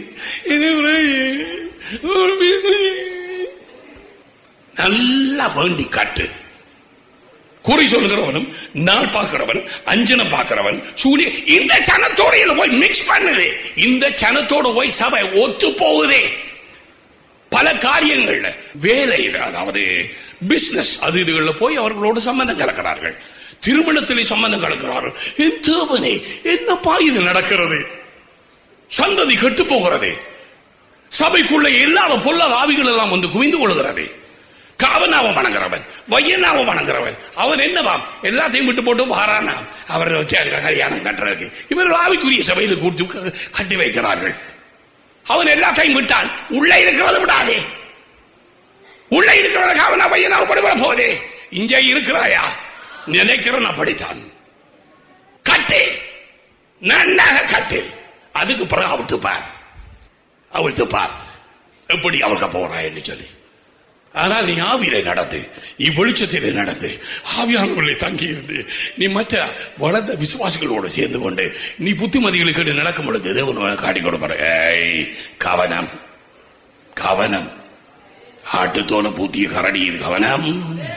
நல்லா வேண்டி காட்டு குறி சொல்லுகிறவனும் நாள் பார்க்கிறவன் அஞ்சனை பார்க்கிறவன் சூரிய இந்த சனத்தோட இதுல போய் மிக்ஸ் பண்ணுது இந்த சனத்தோட போய் சபை ஒத்து போகுதே பல காரியங்கள்ல வேலையில அதாவது பிசினஸ் அது இதுகள்ல போய் அவர்களோடு சம்பந்தம் கலக்கிறார்கள் திருமணத்திலே சம்பந்தம் கலக்கிறார்கள் என் தேவனே என்னப்பா இது நடக்கிறது சந்ததி கெட்டு போகிறது சபைக்குள்ள இல்லாத பொல்லாத ஆவிகள் எல்லாம் வந்து குவிந்து கொள்கிறது காவனாவ வணங்குறவன் வையனாவ வணங்குறவன் அவன் என்னவாம் எல்லாத்தையும் விட்டு போட்டு வாரானாம் அவர் கல்யாணம் கட்டுறதுக்கு இவர்கள் ஆவிக்குரிய சபையில் கூட்டு கட்டி வைக்கிறார்கள் அவன் எல்லாத்தையும் விட்டான் உள்ள இருக்கிறது விடாதே உள்ள இருக்கிறத காவனா பையனாவ படுபட போதே இங்கே இருக்கிறாயா நினைக்கிறவன் அப்படித்தான் கட்டு நன்னாக கட்டு அதுக்கு பிறகு அவிழ்த்து பார் அவிழ்த்து பார் எப்படி அவளுக்கு போறா என்று சொல்லி ஆனால் நீ ஆவியிலே நடந்து இவ்வெளிச்சத்திலே நடந்து ஆவியானவர்களை தங்கி இருந்து நீ மற்ற வளர்ந்த விசுவாசிகளோடு சேர்ந்து கொண்டு நீ புத்திமதிகளுக்கு நடக்கும் பொழுது தேவன் காட்டி கொடுப்பாரு ஏய் கவனம் கவனம் ஆட்டுத்தோன பூத்திய கரடி இது கவனம்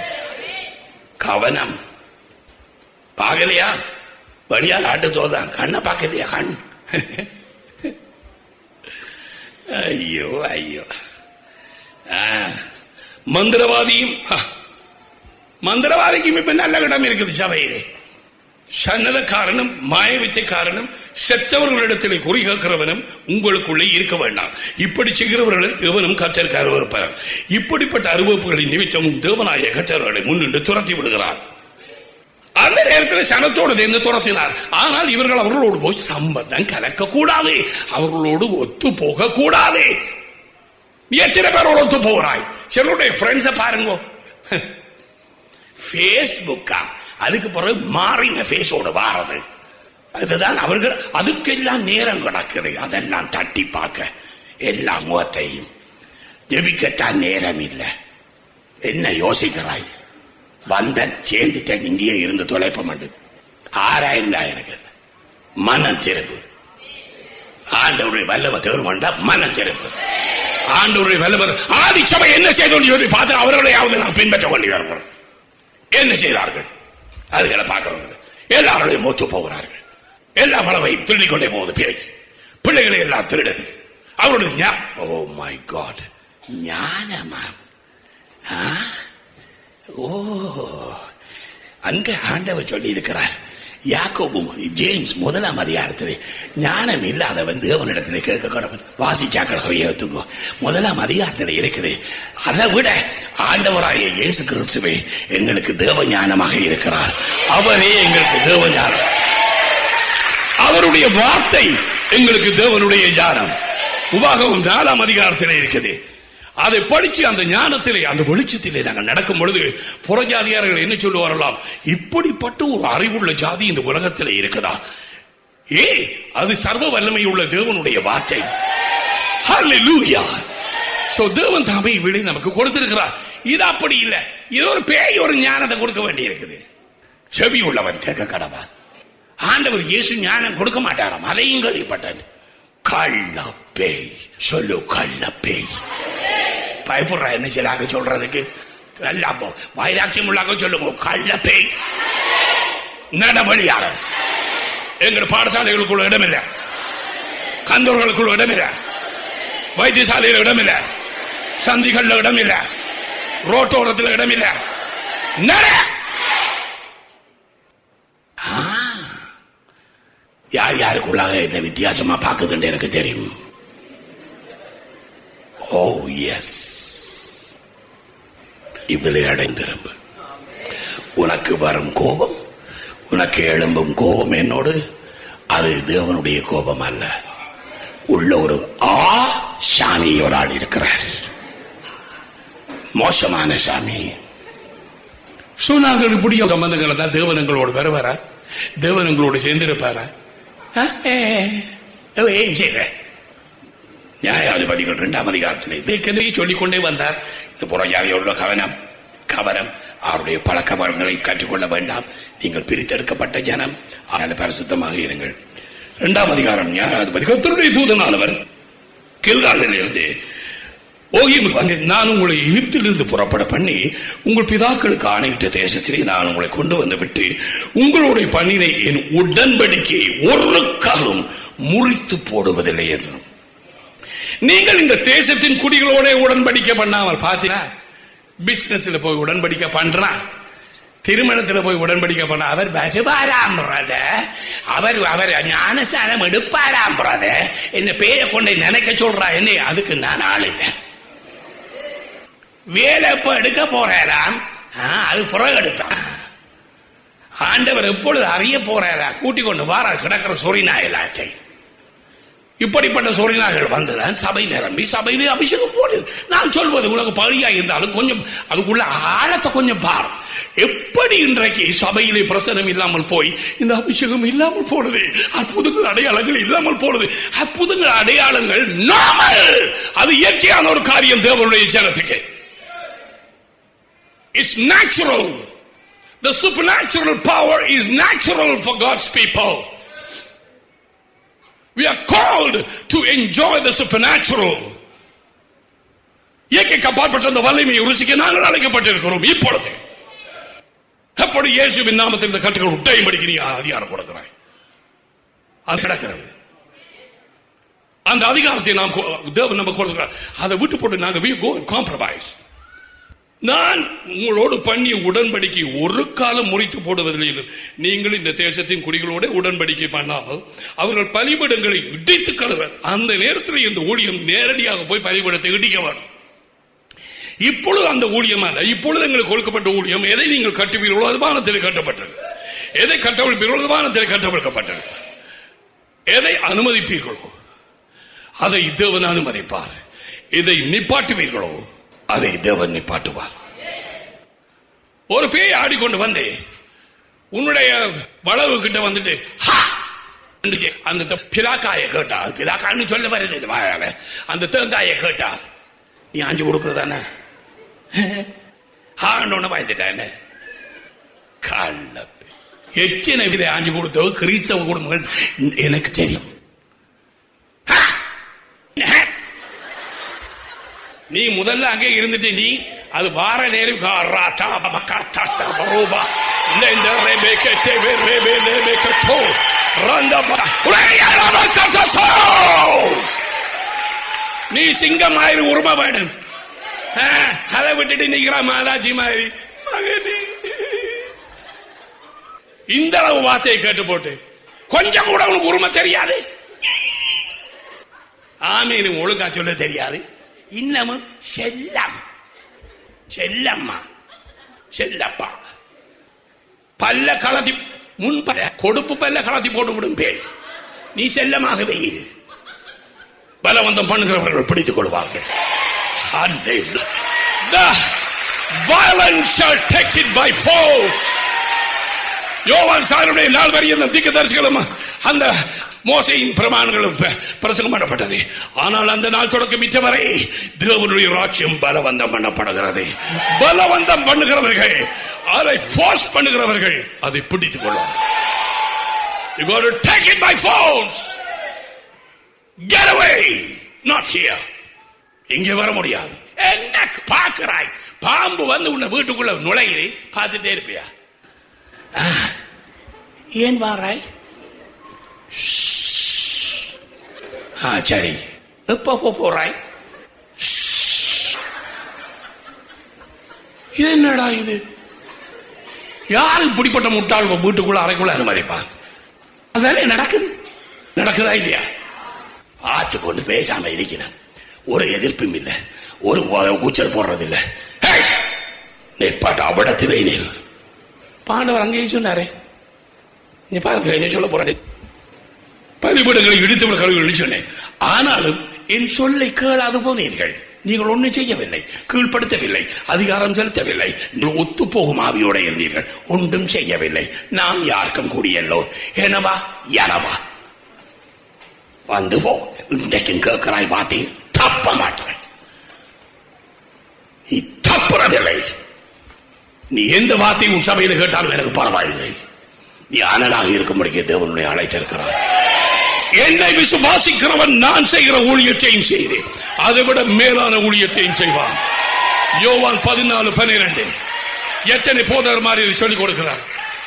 கவனம் பார்க்கலையா வழியால் ஆட்டுத்தோல் தான் கண்ணை பார்க்கலையா கண் ஐயோ ஐயோ ஆ, மந்திரவாதியும் ஆ, மந்திரவாதிக்கும் இப்ப நல்ல இடம் இருக்குது சபையிலே சன்னதக்காரனும் மாயவித்தைக்காரனும் செத்தவர்களிடத்தில் குறி கேட்கிறவனும் உங்களுக்குள்ளே இருக்க வேண்டாம் இப்படி செய்கிறவர்கள் எவனும் கற்றற்கார இருப்பார் இப்படிப்பட்ட அருவப்புகளின் நிமித்தமும் தேவனாய கற்றவர்களை முன்னின்று துரத்தி விடுகிறார் அந்த நேரத்தில் சனத்தோடு சேர்ந்து துரத்தினார் ஆனால் இவர்கள் அவர்களோடு போய் சம்பந்தம் கலக்க கூடாது அவர்களோடு ஒத்து போக கூடாது நீ எத்தனை பேரோட ஒத்து போகிறாய் சிலருடைய ஃப்ரெண்ட்ஸை பாருங்க ஃபேஸ்புக்கா அதுக்கு பிறகு மாறின ஃபேஸோட வாரது அதுதான் அவர்கள் அதுக்கெல்லாம் நேரம் கிடக்குது அதெல்லாம் தட்டி பார்க்க எல்லா முகத்தையும் ஜெபிக்கத்தான் நேரம் இல்லை என்ன யோசிக்கிறாய் வந்த சேர்ந்துட்டேன் இங்கேயே இருந்து தொலைப்ப மாட்டேன் ஆறாயிரம் எனக்கு மனம் சிறப்பு ஆண்டவருடைய வல்லவ தேர்வு மனம் சிறப்பு ஆண்டவருடைய வல்லவர் ஆதி சபை என்ன செய்தோம் சொல்லி பார்த்து அவர்களையாவது நாம் பின்பற்ற வேண்டி வருகிறோம் என்ன செய்தார்கள் அதுகளை பார்க்கிறவங்க எல்லாருடைய மூச்சு போகிறார்கள் எல்லா பலவையும் திருடிக் கொண்டே போகுது பேய் பிள்ளைகளை எல்லாம் திருடுது அவருடைய ஞா- ஓ மை காட் ஞானமா ஆ? ஓ அங்க ஆண்டவர் சொல்லி இருக்கிறார் யாக்கோபும் ஜேம்ஸ் முதலாம் அதிகாரத்திலே ஞானம் இல்லாதவன் தேவனிடத்திலே கேட்க கடவன் வாசிச்சாக்கள் கையெழுத்துங்க முதலாம் அதிகாரத்திலே இருக்குது அதை விட ஆண்டவராகிய இயேசு கிறிஸ்துவே எங்களுக்கு தேவ ஞானமாக இருக்கிறார் அவரே எங்களுக்கு தேவ ஞானம் அவருடைய வார்த்தை எங்களுக்கு தேவனுடைய ஞானம் உபாகமும் நாலாம் அதிகாரத்திலே இருக்குது அதை படிச்சு அந்த ஞானத்திலே அந்த வெளிச்சத்திலே நாங்கள் நடக்கும் பொழுது புறஜாதியார்கள் என்ன சொல்லுவாரலாம் இப்படிப்பட்ட ஒரு அறிவுள்ள ஜாதி இந்த உலகத்திலே இருக்குதா ஏ அது சர்வ வல்லமை உள்ள தேவனுடைய வார்த்தை Hallelujah. So, தேவன் தாமே விடை நமக்கு கொடுத்திருக்கிறார் இது அப்படி இல்லை இது ஒரு பேய் ஒரு ஞானத்தை கொடுக்க வேண்டி இருக்குது செவி உள்ளவன் கேட்க கடவா ஆண்டவர் இயேசு ஞானம் கொடுக்க மாட்டாராம் அதையும் கேள்விப்பட்டேன் கள்ள பேய் சொல்லு கள்ள பேய் பயப்படுறா என்ன செய்யலாக சொல்றதுக்கு எல்லாம் போ- வைராக்கியம் உள்ளாக சொல்லுங்க கள்ள பேய் நடவழியாக எங்க பாடசாலைகளுக்குள்ள இடமில்லை கந்தூர்களுக்குள்ள இடமில்லை வைத்தியசாலையில் இடமில்லை சந்திகள்ல இடமில்லை ரோட்டோரத்தில் இடமில்லை நட ஆ. யார் யாருக்குள்ளாக என்ன வித்தியாசமா பார்க்குதுன்னு எனக்கு தெரியும் ஓ எஸ் இதில் அடைந்திரும்பு உனக்கு வரும் கோபம் உனக்கு எழும்பும் கோபம் என்னோடு அது தேவனுடைய கோபம் அல்ல உள்ள ஒரு ஆ சாமி ஒரு ஆள் இருக்கிறார் மோசமான சாமி சொன்னார்கள் இப்படி சம்பந்தங்கள் தான் தேவன் எங்களோடு வருவாரா தேவன் எங்களோடு சேர்ந்திருப்பாரா ஆ? ஏ, ஏ, ஏன் செய்ற நியாயாதிபதிகள் இரண்டாம் அதிகாரத்தில் இதற்கென்றே சொல்லிக் கொண்டே வந்தார் இந்த புறஜாதியோட கவனம் கவனம் அவருடைய பழக்க வழக்கங்களை கற்றுக்கொள்ள வேண்டாம் நீங்கள் பிரித்தெடுக்கப்பட்ட ஜனம் ஆனால் பரிசுத்தமாக இருங்கள் இரண்டாம் அதிகாரம் நியாயாதிபதி கர்த்தருடைய தூதனானவர் கில்காலில் இருந்து ஓகியம் வந்து நான் உங்களை எகிப்திலிருந்து புறப்பட பண்ணி உங்கள் பிதாக்களுக்கு ஆணையிட்ட தேசத்திலே நான் உங்களை கொண்டு வந்து விட்டு உங்களுடைய பண்ணினை என் உடன்படிக்கையை ஒரு காலம் முறித்து போடுவதில்லை என்றும் நீங்கள் இந்த தேசத்தின் குடிகளோட உடன்படிக்கை பண்ணாமல் பார்த்தீங்கன்னா பிசினஸ்ல போய் உடன்படிக்கை பண்றான் திருமணத்துல போய் உடன்படிக்கை பண்ண அவர் பஜபாராம் brother. அவர் அவர் ஞானசானம் எடுப்பாராம் brother. என்ன பேரை கொண்டு நினைக்க சொல்றா என்ன அதுக்கு நான் ஆள் இல்லை வேலை எப்ப எடுக்க போறாராம் ஆ, அது புறம் எடுப்பான் ஆண்டவர் எப்பொழுது அறிய போறாரா கூட்டிக் கொண்டு வாரா கிடக்கிற சொரிநாயலாச்சை இப்படிப்பட்ட சொரிநாய்கள் வந்துதான் சபை நிரம்பி சபையிலே அபிஷேகம் போடுது நான் சொல்வது உலக பழியா இருந்தாலும் கொஞ்சம் அதுக்குள்ள ஆழத்தை கொஞ்சம் பார் எப்படி இன்றைக்கு சபையிலே பிரசனம் இல்லாமல் போய் இந்த அபிஷேகம் இல்லாமல் போனது அற்புதங்கள் அடையாளங்கள் இல்லாமல் போனது அற்புதங்கள் அடையாளங்கள் நாமல் அது இயற்கையான ஒரு காரியம் தேவனுடைய ஜனத்துக்கு it's natural The supernatural power is natural for God's people. We are called to enjoy the supernatural. இயற்கைக்கு அப்பாற்பட்ட அந்த வல்லமையை ருசிக்க நாங்கள் அழைக்கப்பட்டிருக்கிறோம் இப்பொழுது எப்படி இயேசுவின் நாமத்தில் இந்த கட்டுகள் உட்டையும் படிக்க நீ அதிகாரம் கொடுக்கிறாய் அது கிடக்கிறது அந்த அதிகாரத்தை நாம் கொ- தேவன் நம்ம கொடுக்கிறார் அதை விட்டு போட்டு நாங்க we go and compromise நான் உங்களோடு பண்ணிய உடன்படிக்கை ஒரு காலம் முறித்து போடுவதில்லை என்று. நீங்கள் இந்த தேசத்தின் குடிகளோட உடன்படிக்கை பண்ணாமல் அவர்கள் பலிபடங்களை இடித்து கழுவர் அந்த நேரத்தில் இந்த ஊழியம் நேரடியாக போய் பலிபடத்தை இடிக்க வரும் இப்பொழுது அந்த ஊழியம் அல்ல இப்பொழுது எங்களுக்கு கொடுக்கப்பட்ட ஊழியம் எதை நீங்கள் கட்டுவீர்களோ அது வானத்தில் கட்டப்பட்டது எதை கட்டவிழ்ப்பீர்களோ அது வானத்தில் கட்டவிழ்க்கப்பட்டது எதை அனுமதிப்பீர்களோ அதை தேவன் அனுமதிப்பார் இதை நிப்பாட்டுவீர்களோ அதை தேவன் நிப்பாட்டுவார் ஒரு பேய் ஆடிக்கொண்டு வந்து உன்னுடைய வளவு கிட்ட வந்துட்டு "ஹா!" என்றுச்சு. அந்த த- பிலாக்காயை கேட்டா அது பிலாக்கான்னு சொல்ல வருது இந்த வாயால. அந்த தேங்காயை கேட்டா நீ ஆஞ்சு கொடுக்கறதானே ஹாண்டோன்னு பயந்துட்டானே கள்ள எத்தனை விதை ஆஞ்சு கொடுத்தோ கிறிஸ்தவ குடும்பங்கள் எனக்கு தெரியும் ஹா! ஹா! நீ முதல்ல அங்கே இருந்துட்டு நீ அது வார நேரம் காராட்டா பமகாட்டா சபரோபா இந்த இந்த ரெபேக்கே தேவே ரெபே ரெபேக்கே தோ ரந்த உரையா ரபக்கா சோ நீ சிங்கம் மாதிரி உரும வேணும் ஆ, அதை விட்டுட்டு நிக்கிற மாதாஜி மாதிரி மகனே இந்த அளவு வார்த்தையை கேட்டு போட்டு கொஞ்சம் கூட உனக்கு உரிமை தெரியாது ஆமீனு ஒழுங்கா சொல்ல தெரியாது இன்னமும் செல்லம் செல்லம்மா செல்லப்பா பல்ல கலத்தி முன் பல்ல, கொடுப்பு பல்ல கலத்தி போட்டு விடும் பேய் நீ செல்லமாகவே இரு பலவந்தம் பண்ணுகிறவர்கள் பிடித்துக் கொள்வார்கள் Hallelujah. The violence shall take it by force. யோவான் சாருடைய நாள் வரையும் திக்க தரிசிகளும் அந்த மோசையின் பிரமாணங்களும் ப- பிரசங்கம் பண்ணப்பட்டது ஆனால் அந்த நாள் தொடக்கம் மிச்ச வரை தேவனுடைய ராட்சியம் பலவந்தம் பண்ணப்படுகிறது பலவந்தம் பண்ணுகிறவர்கள் அதை ஃபோர்ஸ் பண்ணுகிறவர்கள் அதை பிடித்துக் கொள்வார் You got to take it by force. Get away. Not here. இங்கே வர முடியாது என்ன பார்க்கிறாய் பாம்பு வந்து உன்னை வீட்டுக்குள்ள நுழையிறி பார்த்துட்டே இருப்பியா ஆ, ஏன் வாராய் ஆ சரி எப்ப போ போறாய் என்னடா இது யாரு இப்படிப்பட்ட முட்டாள் உன் வீட்டுக்குள்ள அறைக்குள்ள அனுமதிப்பான் அதானே நடக்குது நடக்குதா இல்லையா ஆச்சு கொண்டு பேசாம இருக்கிறேன் ஒரு எதிர்ப்பும் இல்லை ஒரு வ- கூச்சல் போடுறது இல்லை நெற்பாட்டு அவிடத்திலே நீர் பாண்டவர் அங்கேயே சொன்னாரே நீ பாருங்க என்ன சொல்ல போறாரு பலிபீடங்களை இடித்தவர் கழுவுகள் சொன்னேன் ஆனாலும் என் சொல்லை கேளாது போனீர்கள் நீங்கள் ஒன்றும் செய்யவில்லை கீழ்ப்படுத்தவில்லை அதிகாரம் செலுத்தவில்லை நீங்கள் ஒத்து போகும் ஆவியோட இருந்தீர்கள் ஒன்றும் செய்யவில்லை நாம் யாருக்கும் கூடியல்லோ எனவா எனவா வந்து போ இன்றைக்கும் கேட்கிறாய் வாத்தி தப்ப மாட்டேன் நீ தப்புறதில்லை நீ எந்த வார்த்தையும் உன் சபையில் கேட்டாலும் எனக்கு பரவாயில்லை நீ அனலாக இருக்கும்படிக்கு தேவனுடைய அழைத்திருக்கிறார் என்னை விசுவாசிக்கிறவன் நான் செய்கிற ஊழியத்தையும் செய்தேன் அதை விட மேலான ஊழியத்தையும் செய்வான் யோவான் பதினாலு பன்னிரண்டு எத்தனை போதர் மாதிரி இதை சொல்லிக் கொடுக்கிறார்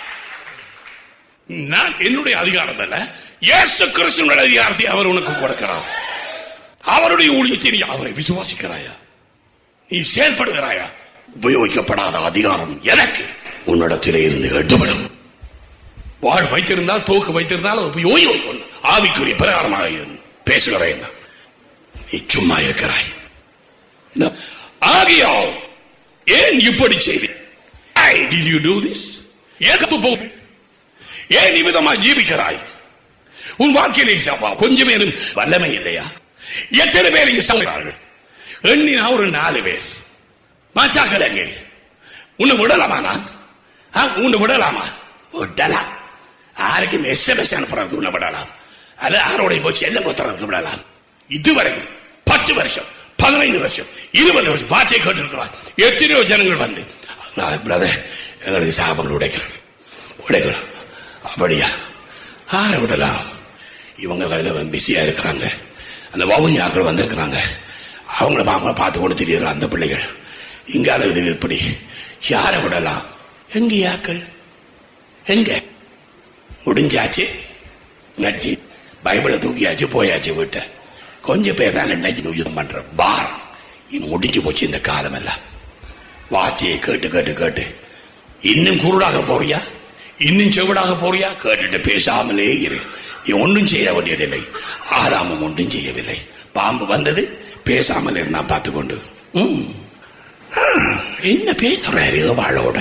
நான் என்னுடைய அதிகாரம் அல்ல இயேசு கிறிஸ்துவனுடைய அதிகாரத்தை அவர் உனக்கு கொடுக்கிறார் அவருடைய ஊழியத்தை நீ அவரை விசுவாசிக்கிறாயா நீ செயல்படுகிறாயா உபயோகிக்கப்படாத அதிகாரம் எனக்கு உன்னிடத்திலே இருந்து எடுபடும் வாழ் வைத்திருந்தால் தோக்கு வைத்திருந்தால் அது உபயோகிக்கொள் ஆவிக்குரிய பிரகாரமாக இரு. பேசுகிறேன் நீ சும்மா இருக்கிறாய் ந- ஆகையால் ஏன் இப்படி செய்தி Why did you do this? ஏன் கத்து போ ஏன் நிமிதமா ஜீவிக்கிறாய் உன் வாழ்க்கையிலே சவா கொஞ்சம் பேரும் வல்லமை இல்லையா எத்தனை பேர் இங்க சொல்கிறார்கள் எண்ணினா ஒரு நாலு பேர் மாச்சாக்கள் எங்கே உன்னை விடலாமா நான் ஆ, உன்னை விடலாமா விடலாம் யாருக்கும் எஸ்எம்எஸ் அனுப்புறது உன்னை விடலாம் அது யாரோடைய போய் செல்ல புத்திரனுக்கு விடலாம் இதுவரை பத்து வருஷம் பதினைந்து வருஷம் இருபது வருஷம் வாட்சை கேட்டிருக்கிறார் எத்தனையோ ஜனங்கள் வந்து பிரதர் எங்களுக்கு சாபங்கள் உடைக்கிறோம் உடைக்கிறோம் அப்படியா ஆற விடலாம் இவங்க அதில் பிஸியா இருக்கிறாங்க அந்த வவுனியாக்கள் வந்திருக்கிறாங்க அவங்கள மாமா பார்த்து கொண்டு திரியுற அந்த பிள்ளைகள் இங்கால இது இப்படி யாரை விடலாம் எங்க யாக்கள் எங்க முடிஞ்சாச்சு நடிச்சு பைபிளை தூக்கியாச்சு போயாச்சு விட்ட கொஞ்சம் பேர் தான் இன்னைக்கு யுத்தம் பண்ற பாரம் இது முடிஞ்சு போச்சு இந்த காலம் எல்லாம் வார்த்தையை கேட்டு கேட்டு கேட்டு இன்னும் குருடாக போறியா இன்னும் செவிடாக போறியா கேட்டுட்டு பேசாமலே இரு நீ ஒன்றும் செய்ய வேண்டியதில்லை ஆதாமும் ஒன்றும் செய்யவில்லை பாம்பு வந்தது பேசாமல் இருந்தா பார்த்து கொண்டு ம். ஆ, என்ன பேசுறாரு வாழோட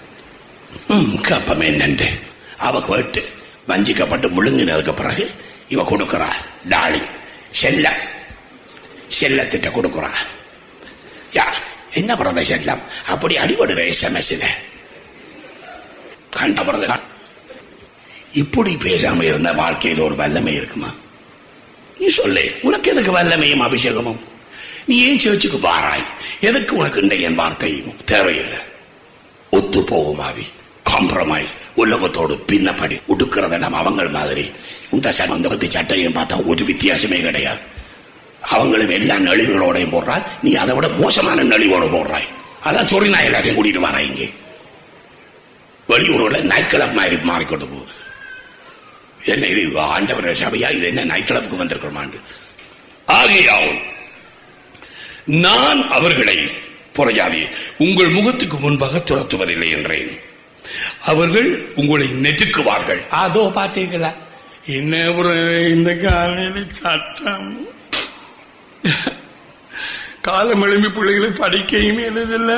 ம், கப்பம் என்னண்டு அவ கேட்டு வஞ்சிக்கப்பட்டு விழுங்கினதுக்கு பிறகு இவ கொடுக்கிறாள் டாலி செல்ல செல்லத்திட்ட கொடுக்கிறாள் யா என்ன பண்றது செல்லம் அப்படி அடிபடுற எஸ்எம்எஸ்ல கண்டப்படுறது இப்படி பேசாம இருந்த வாழ்க்கையில் ஒரு வல்லமை இருக்குமா நீ சொல்லு உனக்கு எதுக்கு வல்லமையும் அபிஷேகமும் நீ ஏன் சேர்ச்சுக்கு வாராய் எதுக்கு உனக்கு இந்த என் வார்த்தையும் தேவையில்லை ஒத்து போகும் ஆவி காம்ப்ரமைஸ் உலகத்தோடு பின்னப்படி உடுக்கிறதெல்லாம் அவங்கள் மாதிரி உண்ட சம்பந்தப்பத்தி சட்டையும் பார்த்தா ஒரு வித்தியாசமே கிடையாது அவங்களும் எல்லா நெளிவுகளோடையும் போடுறாள் நீ அதை விட மோசமான நெளிவோடு போடுறாய் அதான் சொல்லி நான் எல்லாத்தையும் கூட்டிட்டு வரேன் இங்கே வெளியூர்ல நைட் கிளப் மாதிரி மாறிக்கொண்டு போகுது என்ன இது ஆண்டவர் சபையா இது என்ன நைட் கிளப்புக்கு வந்திருக்கிறோமாண்டு ஆகையால் நான் அவர்களை புறஜாதி உங்கள் முகத்துக்கு முன்பாக துரத்துவதில்லை என்றேன் அவர்கள் உங்களை நெருக்குவார்கள் அதோ பார்த்தீங்களா என்ன ஒரு இந்த காலையில் கட்டம் காலம் எழும்பி பிள்ளைகளை படிக்கையும் எழுதல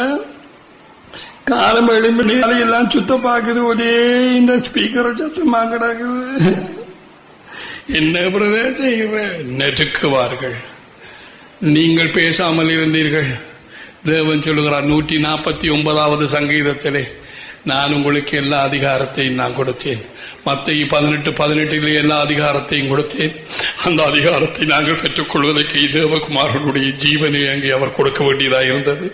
காலம் எழும்பி எல்லாம் சுத்த பாக்குது ஒரே இந்த ஸ்பீக்கரை சத்தமா கிடக்குது என்ன பிரதே செய்கிற நெருக்குவார்கள் நீங்கள் பேசாமல் இருந்தீர்கள் தேவன் சொல்லுகிறார் நூற்றி நாற்பத்தி ஒன்பதாவது சங்கீதத்திலே நான் உங்களுக்கு எல்லா அதிகாரத்தையும் நான் கொடுத்தேன் மத்திய பதினெட்டு பதினெட்டிலே எல்லா அதிகாரத்தையும் கொடுத்தேன் அந்த அதிகாரத்தை நாங்கள் பெற்றுக் கொள்வதற்கு தேவகுமாரனுடைய ஜீவனை அங்கே அவர் கொடுக்க வேண்டியதாக இருந்தது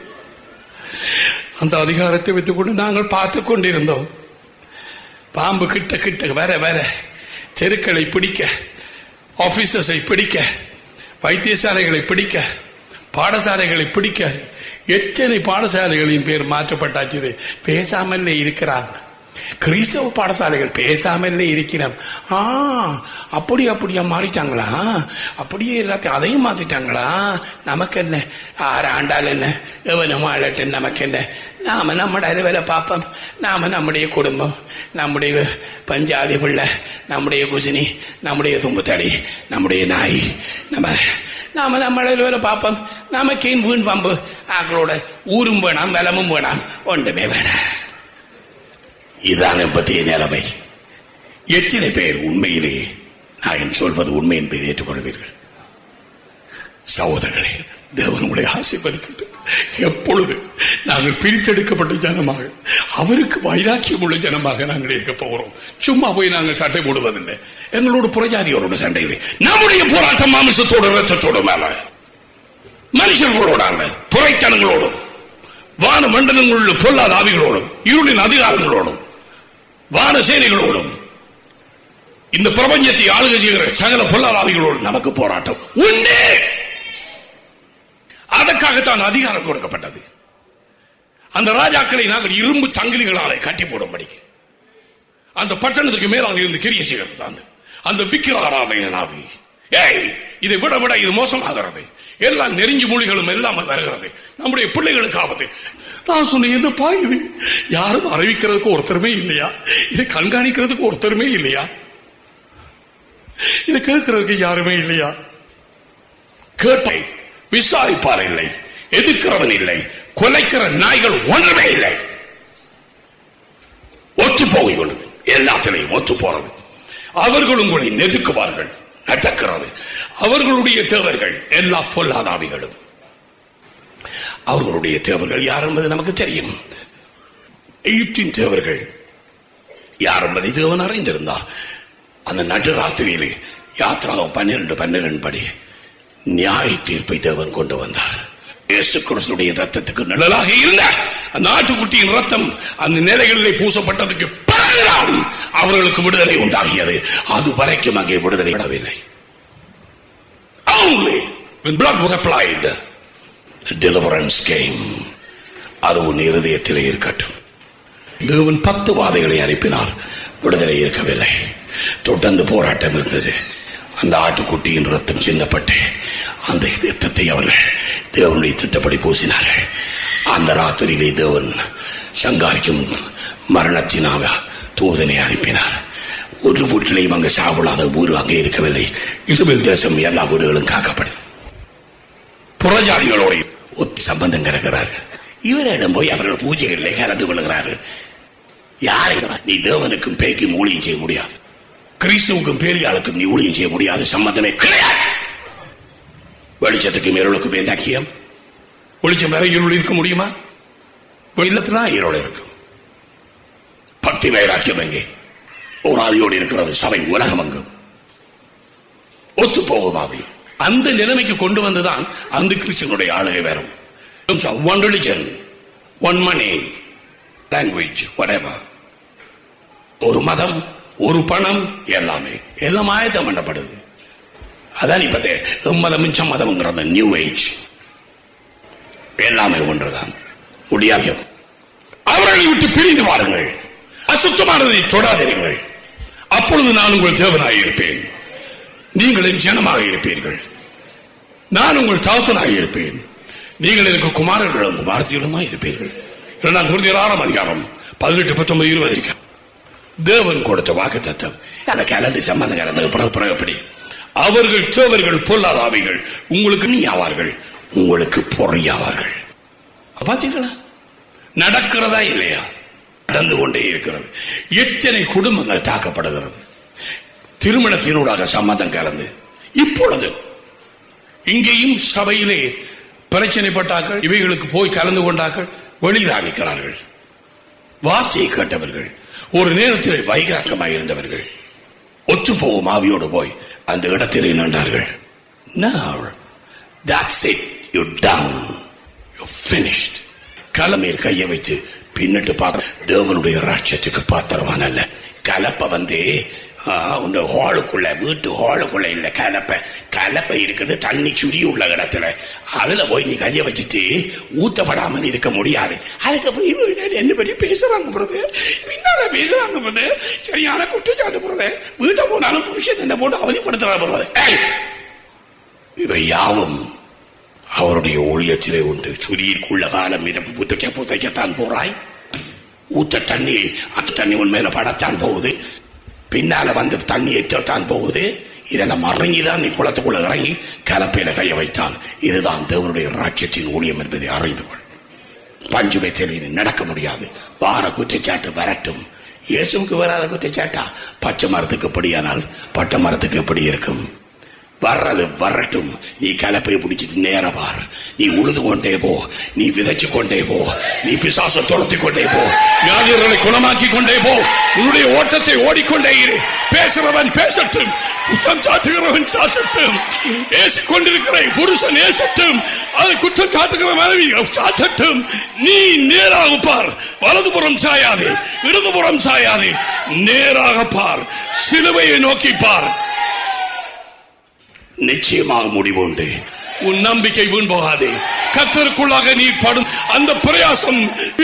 அந்த அதிகாரத்தை வைத்துக்கொண்டு நாங்கள் பார்த்து கொண்டிருந்தோம் பாம்பு கிட்ட கிட்ட வர வர தெருக்களை பிடிக்க ஆபீசர்ஸை பிடிக்க வைத்தியசாலைகளை பிடிக்க பாடசாலைகளை பிடிக்க எத்தனை பாடசாலைகளின் பேர் மாற்றப்பட்டாச்சு பேசாமலே இருக்கிறாங்க கிறிஸ்தவ பாடசாலைகள் பேசாமலே இருக்கிறோம் ஆ அப்படி அப்படியா மாறிட்டாங்களா அப்படியே எல்லாத்தையும் அதையும் மாத்திட்டாங்களா நமக்கு என்ன ஆறு ஆண்டால் என்ன எவனும் ஆளட்டு நமக்கு என்ன நாம நம்மட வேலை பார்ப்போம் நாம நம்முடைய குடும்பம் நம்முடைய பஞ்சாதி பிள்ளை நம்முடைய குசினி நம்முடைய தும்புத்தடி நம்முடைய நாய் நம்ம நாம நம்மள வேலை பார்ப்போம் நமக்கு வீண் பம்பு ஆக்களோட ஊரும் வேணாம் வெலமும் வேணாம் ஒன்றுமே வேணாம் இதுதான் பற்றிய நிலைமை எத்தனை பேர் உண்மையிலேயே நான் சொல்வது உண்மை என்பதை ஏற்றுக்கொள்வீர்கள் சகோதரர்களே தேவன் உங்களை ஆசீர்வதிக்கட்டும் எப்பொழுது நாங்கள் பிரித்தெடுக்கப்பட்ட ஜனமாக அவருக்கு வைராக்கியம் உள்ள ஜனமாக நாங்கள் இருக்க போகிறோம் சும்மா போய் நாங்கள் சட்டை போடுவதில்லை எங்களோட புறஜாதியோட சண்டை இல்லை நம்முடைய போராட்டம் மாமிசத்தோடு ரத்தத்தோடு மேல மனுஷர்களோட அல்ல துறைத்தனங்களோடும் வான மண்டலங்களில் பொல்லாத ஆவிகளோடும் இருளின் அதிகாரங்களோடும் வான சேனைகளோடும் இந்த பிரபஞ்சத்தை ஆளுகை செய்கிற சகல பொல்லாத ஆவிகளோடும் நமக்கு போராட்டம் உண்டு அதற்காகத்தான் அதிகாரம் கொடுக்கப்பட்டது அந்த ராஜாக்களை நாங்கள் இரும்பு சங்கிலிகளாலே கட்டி போடும்படி அந்த பட்டணத்துக்கு மேலாக இருந்து கிரிய செய்கிறது அந்த அந்த விக்கிர ஆராதனை நாவி ஏய் இதை விட விட இது மோசமாகிறது எல்லாம் நெருங்கி மொழிகளும் எல்லாம் வருகிறது நம்முடைய பிள்ளைகளுக்காவது நான் சொன்னேன் என்னப்பா இது யாரும் அறிவிக்கிறதுக்கு ஒருத்தருமே இல்லையா இதை கண்காணிக்கிறதுக்கு ஒருத்தருமே இல்லையா இதை கேட்கறதுக்கு யாருமே இல்லையா கேட்டை விசாரிப்பார் இல்லை எதிர்க்கிறவன் இல்லை கொலைக்கிற நாய்கள் ஒன்றுமே இல்லை ஒத்து போகிறது எல்லாத்திலையும் ஒத்து போறது அவர்கள் உங்களை நெருக்குவார்கள் நடக்கிறது அவர்களுடைய தேவர்கள் எல்லா பொல்லாதாவிகளும் அவர்களுடைய தேவர்கள் யார் என்பது நமக்கு தெரியும் எகிப்தின் தேவர்கள் யார் என்பதை தேவன் அறிந்திருந்தார் அந்த நடு ராத்திரியிலே யாத்ராவும் பன்னிரண்டு பன்னிரண்டு படி நியாய தீர்ப்பை தேவன் கொண்டு வந்தார் இயேசு கிறிஸ்துடைய ரத்தத்துக்கு நிழலாக இருந்த அந்த ஆட்டுக்குட்டியின் ரத்தம் அந்த நிலைகளிலே பூசப்பட்டதுக்கு பிறகுதான் அவர்களுக்கு விடுதலை உண்டாகியது அது வரைக்கும் அங்கே விடுதலை விடவில்லை Only when blood was applied, deliverance came. அது உன் இருதயத்திலே இருக்கட்டும் தேவன் பத்து வாதைகளை அனுப்பினார் விடுதலை இருக்கவில்லை தொடர்ந்து போராட்டம் இருந்தது அந்த ஆட்டுக்குட்டியின் ரத்தம் சிந்தப்பட்டு அந்த ரத்தத்தை அவர்கள் தேவனுடைய திட்டப்படி பூசினார்கள் அந்த ராத்திரியிலே தேவன் சங்காரிக்கும் மரணத்தினாக தூதனை அனுப்பினார் ஒரு வீட்டிலையும் அங்கு சாப்பிடாத ஊர் அங்கே இருக்கவில்லை இசுபில் தேசம் எல்லா வீடுகளும் காக்கப்படும் புறஜாதிகளோட ஒத்தி சம்பந்தம் கிடக்கிறார்கள் இவரிடம் போய் அவர்கள் பூஜைகளிலே கலந்து கொள்கிறார்கள் யாரை நீ தேவனுக்கும் பேய்க்கும் ஊழியம் செய்ய முடியாது கிறிஸ்துவுக்கும் பேரியாளுக்கும் நீ ஊழியம் செய்ய முடியாது சம்பந்தமே கிடையாது வெளிச்சத்துக்கும் இருளுக்கும் என்ன ஐக்கியம் வெளிச்சம் வேற இருள் இருக்க முடியுமா வெளிச்சத்துல இருள் இருக்கும் பக்தி வைராக்கியம் எங்கே ஒரு ஆவியோடு இருக்கிறது சபை உலகம் அங்கும் ஒத்து போகும் ஆவி அந்த நிலைமைக்கு கொண்டு வந்துதான் அந்த கிறிஸ்தனுடைய ஆளுகை வரும் one religion one money language whatever ஒரு மதம் ஒரு பணம் எல்லாமே எல்லாம் ஆயத்தம் பண்ணப்படுது அதான் இப்ப எம்மதம் மிச்சம் மதம்ங்கிறது நியூ ஏஜ் எல்லாமே ஒன்றுதான் முடியாது அவர்களை விட்டு பிரிந்து வாருங்கள் அசுத்தமானதை தொடாதீர்கள் அப்பொழுது நான் உங்கள் தேவனாக இருப்பேன் நீங்கள் என் ஜனமாக இருப்பீர்கள் நான் உங்கள் தாத்தனாக இருப்பேன் நீங்கள் எனக்கு குமாரர்களும் குமாரத்திகளுமாய் இருப்பீர்கள் இரண்டாம் குருதியர் ஆறாம் அதிகாரம் பதினெட்டு பத்தொன்பது இருபது தேவன் கொடுத்த வாக்கு தத்துவம் அதை கலந்து சம்பந்தம் கலந்து பிறகு பிறகு எப்படி அவர்கள் சேவர்கள் பொல்லாதாவிகள் உங்களுக்கு நீ ஆவார்கள் உங்களுக்கு பொறையாவார்கள் பாத்தீங்களா நடக்கிறதா இல்லையா நடந்து கொண்டே இருக்கிறது எத்தனை குடும்பங்கள் தாக்கப்படுகிறது திருமணத்தினூடாக சம்மதம் கலந்து இப்பொழுது இங்கேயும் சபையிலே பிரச்சனைப்பட்டார்கள் இவைகளுக்கு போய் கலந்து கொண்டார்கள் வெளியிலாமிக்கிறார்கள் வார்த்தையை கேட்டவர்கள் ஒரு நேரத்தில் வைகாக்கமாக இருந்தவர்கள் ஒத்து போகும் ஆவியோடு போய் அந்த இடத்தில் நின்றார்கள் Now, that's it. You're done. You're finished. கலமேல் கையை வைத்து பின்னிட்டு பார்க்க தேவனுடைய ராட்சத்துக்கு பாத்திரமான அல்ல கலப்பை வந்து ஆ, உங்க ஹாலுக்குள்ள வீட்டு ஹாலுக்குள்ள இல்ல கலப்பை கலப்பை இருக்குது தண்ணி சுரி உள்ள இடத்துல அதுல போய் நீ கைய வச்சுட்டு ஊத்தப்படாமல் இருக்க முடியாது அதுக்கு போய் இவங்க என்ன பற்றி பேசுறாங்க போறது பின்னால பேசுறாங்க போது சரியான குற்றச்சாட்டு போறது வீட்டை போனாலும் புருஷன் என்ன போட்டு அவதிப்படுத்துறாங்க போறது ஏய்! இவை யாவும் அவருடைய ஊழியத்திலே உண்டு சுரியிற்குள்ள காலம் மிதப்பு புத்தைக்க புத்தைக்கத்தான் போறாய் ஊத்த தண்ணி அந்த தண்ணி உன் மேல படத்தான் போகுது பின்னால வந்து தண்ணி எற்றத்தான் போகுது இதெல்லாம் மறங்கிதான் நீ குளத்துக்குள்ள இறங்கி கலப்பையில கைய வைத்தால் இதுதான் தேவனுடைய ராட்சியத்தின் ஊழியம் என்பதை அறிந்து கொள் பஞ்சுமை தெரியல நடக்க முடியாது வார குற்றச்சாட்டு வரட்டும் இயேசுவுக்கு வராத குற்றச்சாட்டா பச்சை மரத்துக்கு எப்படியானால் பட்டை மரத்துக்கு எப்படி இருக்கும் வர்றது வரட்டும் நீ கலப்பை பிடிச்சிட்டு நேர பார் நீ உழுது கொண்டே போ நீ விதைச்சு கொண்டே போ நீ பிசாச துரத்தி கொண்டே போ வியாதியர்களை குணமாக்கி கொண்டே போ உன்னுடைய ஓட்டத்தை ஓடிக்கொண்டே இரு பேசுறவன் பேசட்டும் குற்றம் சாட்டுகிறவன் சாசட்டும் ஏசிக் கொண்டிருக்கிற புருஷன் ஏசட்டும் அது குற்றம் சாட்டுகிற மனைவி சாச்சட்டும் நீ நேராக பார் வலதுபுறம் சாயாதே இடதுபுறம் சாயாதே நேராக பார் சிலுவையை நோக்கி பார் நிச்சயமாக முடிவு உண்டு உன் நம்பிக்கை வீண் போகாதே கத்தருக்குள்ளாக நீ படும் அந்த பிரயாசம்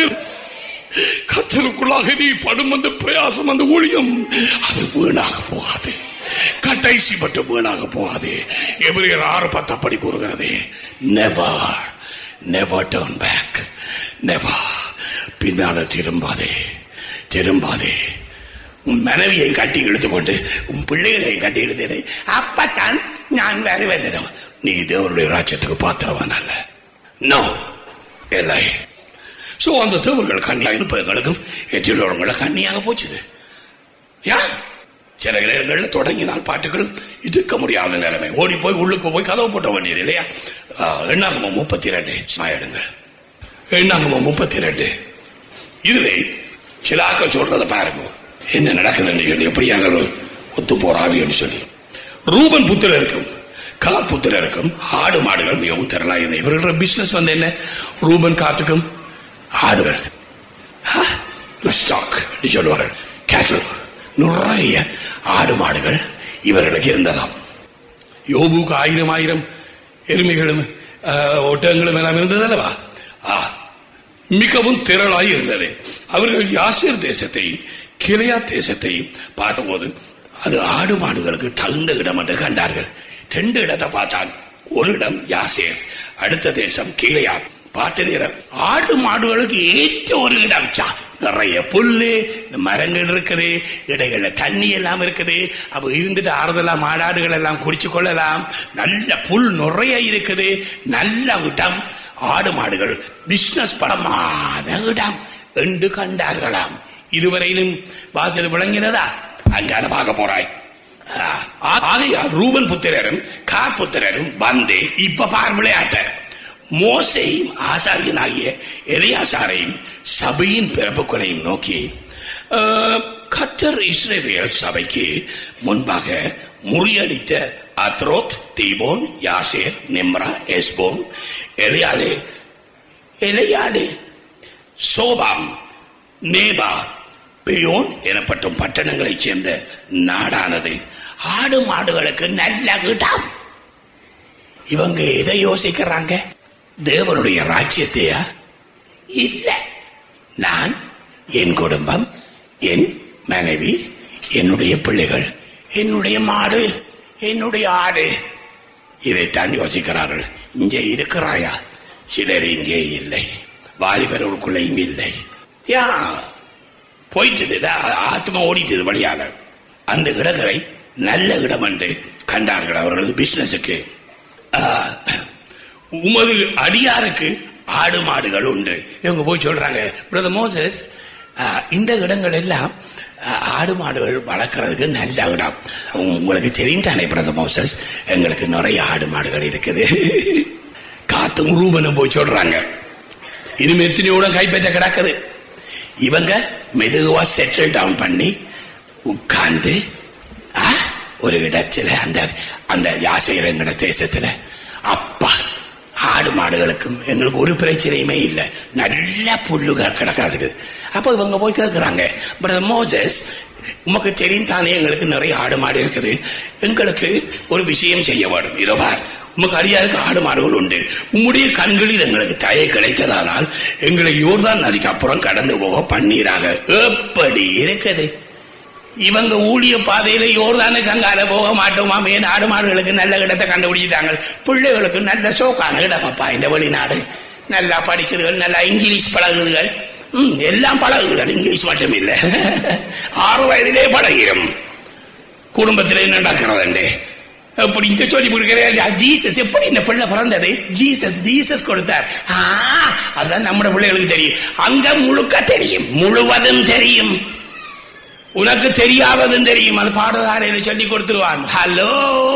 கத்தருக்குள்ளாக நீ படும் அந்த பிரயாசம் அந்த ஊழியம் அது வீணாக போகாது கடைசி மட்டும் வீணாக போகாது எபிரியர் ஆறு பத்தப்படி கூறுகிறது never never turn back never பின்னால திரும்பாதே திரும்பாதே உன் மனைவியை கட்டி இழுத்துக்கொண்டு உன் பிள்ளைகளையும் கட்டி இழுத்தேனே அப்பத்தான் நான் வருவேன் நீ தேவனுடைய ராஜ்யத்துக்கு பாத்திரவான் அல்ல நோ இல்லை சோ அந்த தேவர்கள் கண்ணியாக இருப்பவர்களுக்கும் எற்றிலோரங்களை கண்ணியாக போச்சுது யா சில இடங்கள்ல தொடங்கினால் பாட்டுகள் இருக்க முடியாத நிலைமை ஓடி போய் உள்ளுக்கு போய் கதவு போட்ட வேண்டியது இல்லையா ஆ, எண்ணாகமம் முப்பத்தி ரெண்டு எடுங்க எண்ணாகமம் முப்பத்தி ரெண்டு இதுல சில ஆக்கள் சொல்றத பாருங்க என்ன நடக்குதுன்னு சொல்லி எப்படியாக ஒத்து போறாவின்னு சொல்லி ரூபன் புத்திரருக்கும் கார் புத்திரருக்கும் ஆடு மாடுகள் மிகவும் திரளா இருந்தது இவர்களோட பிசினஸ் வந்து என்ன ரூபன் காத்துக்கும் ஆடுகள் ஸ்டாக் சொல்லுவார்கள் கேட்டல் நிறைய ஆடு மாடுகள் இவர்களுக்கு இருந்ததாம் யோபுக்கு ஆயிரம் ஆயிரம் எருமைகளும் ஆஹ், ஒட்டகங்களும் எல்லாம் இருந்தது அல்லவா ஆ, மிகவும் திரளாய் இருந்தது அவர்கள் யாசிர் தேசத்தையும் கிளையா தேசத்தையும் பார்த்தபோது அது ஆடு மாடுகளுக்கு தகுந்த இடம் என்று கண்டார்கள் ரெண்டு இடத்தை பார்த்தால் ஒரு இடம் யாசேர் அடுத்த தேசம் கீழையா பார்த்த நேரம் ஆடு மாடுகளுக்கு ஏற்ற ஒரு இடம் சா நிறைய புல்லு மரங்கள் இருக்குது இடைகள்ல தண்ணி எல்லாம் இருக்குது அப்ப இருந்துட்டு ஆறுதலா மாடாடுகள் எல்லாம் குடிச்சு கொள்ளலாம் நல்ல புல் நிறைய இருக்குது நல்ல இடம் ஆடு மாடுகள் பிசினஸ் படமான இடம் என்று கண்டார்களாம் இதுவரையிலும் வாசல் விளங்கினதா அங்கால பார்க்க போறாய் ஆ, ஆகையால் ரூபன் புத்திரரும் கார் புத்திரரும் வந்து இப்ப பார் விளையாட்ட மோசையும் ஆசாரியனாகிய எலியாசாரையும் சபையின் பிறப்புகளையும் நோக்கி ஆ, கர்த்தர் இஸ்ரேல் சபைக்கு முன்பாக முறியடித்த அத்ரோத் தீபோன் யாசேர் நிம்ரா எஸ்போன் எலியாலே எலியாலே சோபாம் நேபா பெயோன் எனப்படும் பட்டணங்களைச் சேர்ந்த நாடானது ஆடு மாடுகளுக்கு நல்ல இடம் இவங்க எதை யோசிக்கிறாங்க தேவனுடைய ராஜ்யத்தையா இல்ல நான் என் குடும்பம் என் மனைவி என்னுடைய பிள்ளைகள் என்னுடைய மாடு என்னுடைய ஆடு இதைத்தான் யோசிக்கிறார்கள் இங்கே இருக்கிறாயா சிலர் இங்கே இல்லை வாலிபர்களுக்குள்ளேயும் இல்லை யா போயிட்டது இதா- ஆத்மா ஓடிட்டது வழியாக அந்த இடங்களை நல்ல இடம் என்று கண்டார்கள் அவர்களது பிசினஸுக்கு உமது அடியாருக்கு ஆடு மாடுகள் உண்டு இவங்க போய் சொல்றாங்க பிரதர் மோசஸ் ஆஹ், இந்த இடங்கள் எல்லாம் ஆஹ், ஆடு மாடுகள் வளர்க்கறதுக்கு நல்ல இடம் உங்களுக்கு தெரியும் தானே பிரதர் மோசஸ் எங்களுக்கு நிறைய ஆடு மாடுகள் இருக்குது காத்தும் ரூபனும் போய் சொல்றாங்க இனிமே எத்தனையோட கைப்பற்ற கிடக்குது இவங்க மெதுவா செட்டில் டவுன் பண்ணி உட்கார்ந்து ஆ, ஒரு இடத்துல அந்த அந்த யாசைரங்கட தேசத்துல அப்பா ஆடு மாடுகளுக்கும் எங்களுக்கு ஒரு பிரச்சனையுமே இல்லை நல்ல புல்லுகள் கிடக்கிறதுக்கு அப்போ இவங்க போய் கேட்குறாங்க பிரதர் மோசஸ் உமக்கு தெரியும் தானே எங்களுக்கு நிறைய ஆடு மாடு இருக்குது எங்களுக்கு ஒரு விஷயம் செய்ய வேண்டும் இதோ பார் உமக்கு அடியாருக்கு ஆடு மாடுகள் உண்டு உம்முடைய கண்களில் எங்களுக்கு தயை கிடைத்ததானால் எங்களை யோர்தான் நதிக்கு அப்புறம் கடந்து போக பண்ணீராக எப்படி இருக்குது இவங்க ஊழிய பாதையில யோர்தானுக்கு அங்கால போக மாட்டோமாமே நாடு மாடுகளுக்கு நல்ல இடத்தை கண்டுபிடிச்சிட்டாங்க பிள்ளைகளுக்கு நல்ல சோக்கான இடமப்பா இந்த வெளிநாடு நல்லா படிக்கிறதுகள் நல்லா இங்கிலீஷ் பழகுதுகள் ம், எல்லாம் பழகுதுகள் இங்கிலீஷ் மட்டும் இல்ல ஆறு வயதிலே பழகிறோம் குடும்பத்தில் என்ன நடக்கிறதுண்டு அப்படி இந்த சொல்லி கொடுக்கிறேன் ஜீசஸ் எப்படி இந்த பிள்ளை பிறந்தது ஜீசஸ் ஜீசஸ் கொடுத்தார் ஆ, அதான் நம்ம பிள்ளைகளுக்கு தெரியும் அங்க முழுக்க தெரியும் முழுவதும் தெரியும் உனக்கு தெரியாததும் தெரியும் அது பாடதாரையில சொல்லி கொடுத்துருவான் ஹலோ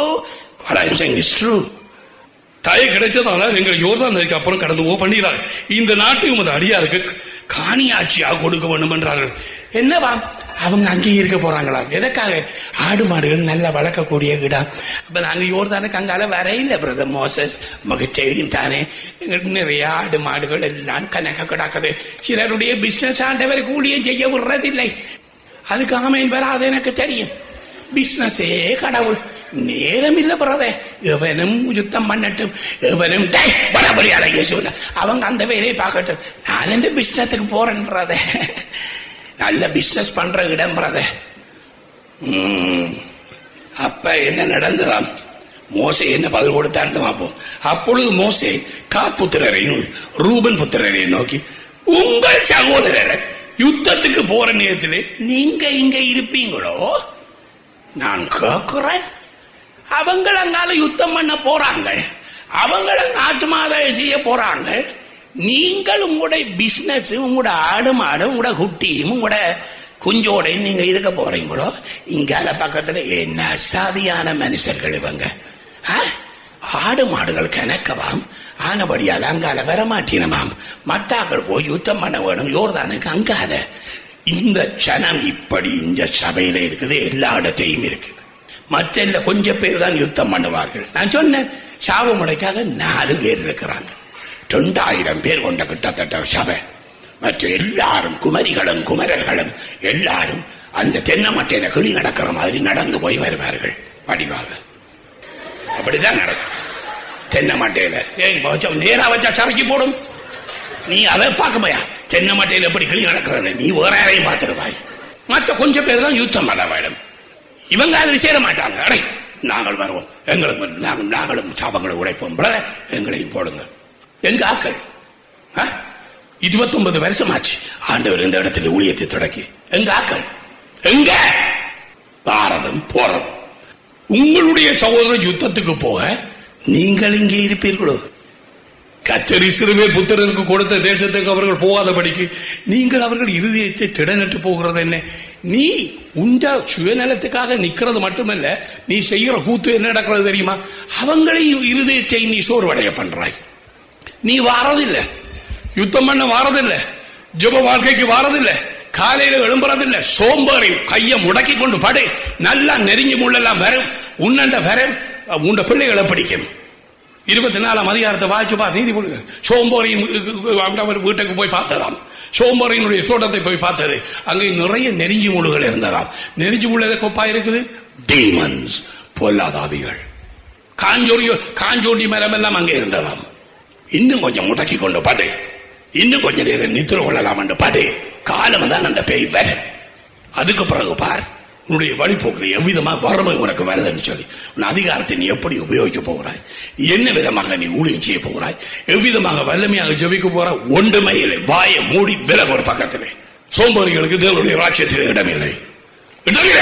ட்ரூ தாயை கிடைச்சதால எங்கள் யோர்தான் நதிக்கு அப்புறம் கடந்து போக பண்ணினார் இந்த நாட்டை உமது அடியாருக்கு காணியாட்சியாக கொடுக்க வேண்டும் என்றார்கள் என்னவா அவங்க அங்கேயே இருக்க போறாங்களா எதற்காக ஆடு மாடுகள் நல்லா வளர்க்கக்கூடிய இடம் அப்ப நாங்க யோர்தானுக்கு அங்கால வர இல்லை பிரதர் மோசஸ் மகிழ்ச்சியும் தானே எங்களுக்கு நிறைய ஆடு மாடுகள் எல்லாம் கணக்க கிடக்குது சிலருடைய பிசினஸ் ஆண்டவர் கூலியும் செய்ய விடுறதில்லை அதுக்கு ஆமையின் வராது எனக்கு தெரியும் பிசினஸே கடவுள் நேரம் இல்ல பிரதே எவனும் யுத்தம் பண்ணட்டும் எவனும் டேய், பரபரி அழகிய சொல்ல அவங்க அந்த வேலையை பார்க்கட்டும் நான் இந்த பிசினஸுக்கு போறேன் பிரதே நல்ல பிசினஸ் பண்ற இடம் பிரதே ம். அப்ப என்ன நடந்ததாம் மோசே என்ன பதில் கொடுத்தான்னு பார்ப்போம் அப்பொழுது மோசே காப்புத்திரரையும் ரூபன் புத்திரரையும் நோக்கி உங்கள் சகோதரர் யுத்தத்துக்கு போற நேரத்தில் நீங்க இங்க இருப்பீங்களோ நான் கேட்கிறேன் அவங்க அங்கால யுத்தம் பண்ண போறாங்க அவங்கள நாட்டு மாதம் செய்ய போறாங்க நீங்கள் உங்களுடைய பிசினஸ் உங்களோட ஆடு மாடு உங்களோட குட்டியும் உங்களோட குஞ்சோட நீங்க இருக்க போறீங்களோ இங்கால பக்கத்துல என்ன சாதியான மனுஷர்கள் இவங்க ஆ? ஆடு மாடுகள் கணக்கவாம் ஆனபடியால் அங்கால வரமாட்டினமாம் மத்தாக்கள் போய் யுத்தம் பண்ண வேணும் யோர்தானுக்கு அங்கால இந்த சனம் இப்படி இந்த சபையில இருக்குது எல்லா இடத்தையும் இருக்குது மற்ற கொஞ்சம் பேர் தான் யுத்தம் பண்ணுவார்கள் நான் சொன்னேன் சாவமுடைக்காக நாலு பேர் இருக்கிறாங்க ரெண்டாயிரம் பேர் கொண்ட கிட்டத்தட்ட சபை மற்ற எல்லாரும் குமரிகளும் குமரர்களும் எல்லாரும் அந்த தென்னை மட்டையில கிளி நடக்கிற மாதிரி நடந்து போய் வருவார்கள் வடிவாக அப்படிதான் நடக்கும் தென்னை மட்டையில ஏன் வச்சா- நேரா வச்சா சமைக்கி போடும் நீ அதை பார்க்க போயா தென்னை மட்டையில எப்படி கிளி நடக்கிறது நீ வேற யாரையும் பார்த்துருவாய் மற்ற கொஞ்சம் பேர் தான் யுத்தம் பண்ண வேணும் இவங்க அதில் சேர மாட்டாங்க அடே நாங்கள் வருவோம் எங்களுக்கு நாங்கள் நாங்களும் சாபங்களை உடைப்போம் brother, எங்களையும் போடுங்க எங்க ஆக்கள் இருபத்தொன்பது வருஷம் ஆச்சு ஆண்டவர் இந்த இடத்துல ஊழியத்தை தொடக்கி எங்க ஆக்கள் எங்க பாரதம் போறதும் உங்களுடைய சகோதரர் யுத்தத்துக்கு போக நீங்கள் இங்கே இருப்பீர்களோ கச்சரி சிறுவே புத்திரனுக்கு கொடுத்த தேசத்துக்கு அவர்கள் போகாதபடிக்கு நீங்கள் அவர்கள் இருதயத்தை திடனற்று போகிறது என்ன நீ உண்ட சுயநலத்துக்காக நிக்கிறது மட்டுமல்ல நீ செய்யற கூத்து என்ன நடக்கிறது தெரியுமா அவங்களையும் இருதயத்தை நீ சோர்வடைய பண்றாய் நீ வாரதில்லை யுத்தம் பண்ண வாரதில்லை ஜெப வாழ்க்கைக்கு வாரதில்லை காலையில எழும்புறதில்ல சோம்பேறி கையை முடக்கி கொண்டு படு நல்லா நெருங்கி முள்ளெல்லாம் வரும் உன்னண்ட வரும் உண்ட பிள்ளைகளை பிடிக்கும் இருபத்தி நாலாம் அதிகாரத்தை வாய்ச்சு பா நீதி கொடுங்க சோம்போரியின் அவர் வீட்டுக்கு போய் பார்த்ததாம் சோம்போரியினுடைய தோட்டத்தை போய் பார்த்தது அங்கே நிறைய நெருஞ்சி முள்ளுகள் இருந்ததாம் நெருஞ்சி முள்ள கொப்பா இருக்குது டீமன்ஸ் பொல்லாதாவிகள் காஞ்சோரி காஞ்சோண்டி மரம் எல்லாம் அங்கே இருந்ததாம் இன்னும் கொஞ்சம் முடக்கி கொண்டு படு இன்னும் கொஞ்ச நேரம் நித்திர கொள்ளலாம் என்று படு காலம் தான் அந்த பேய் வரும் அதுக்கு பிறகு பார் உன்னுடைய வழிபோக்கில் எவ்விதமா வறுமை உனக்கு வருதுன்னு சொல்லி உன் அதிகாரத்தை நீ எப்படி உபயோகிக்க போகிறாய் என்ன விதமாக நீ ஊழியம் செய்ய போகிறாய் எவ்விதமாக வல்லமையாக ஜெபிக்க போற ஒன்றுமே இல்லை வாயை மூடி விலக ஒரு பக்கத்திலே சோம்பேறிகளுக்கு தேவனுடைய ராஜ்யத்தில் இடமில்லை இடமில்லை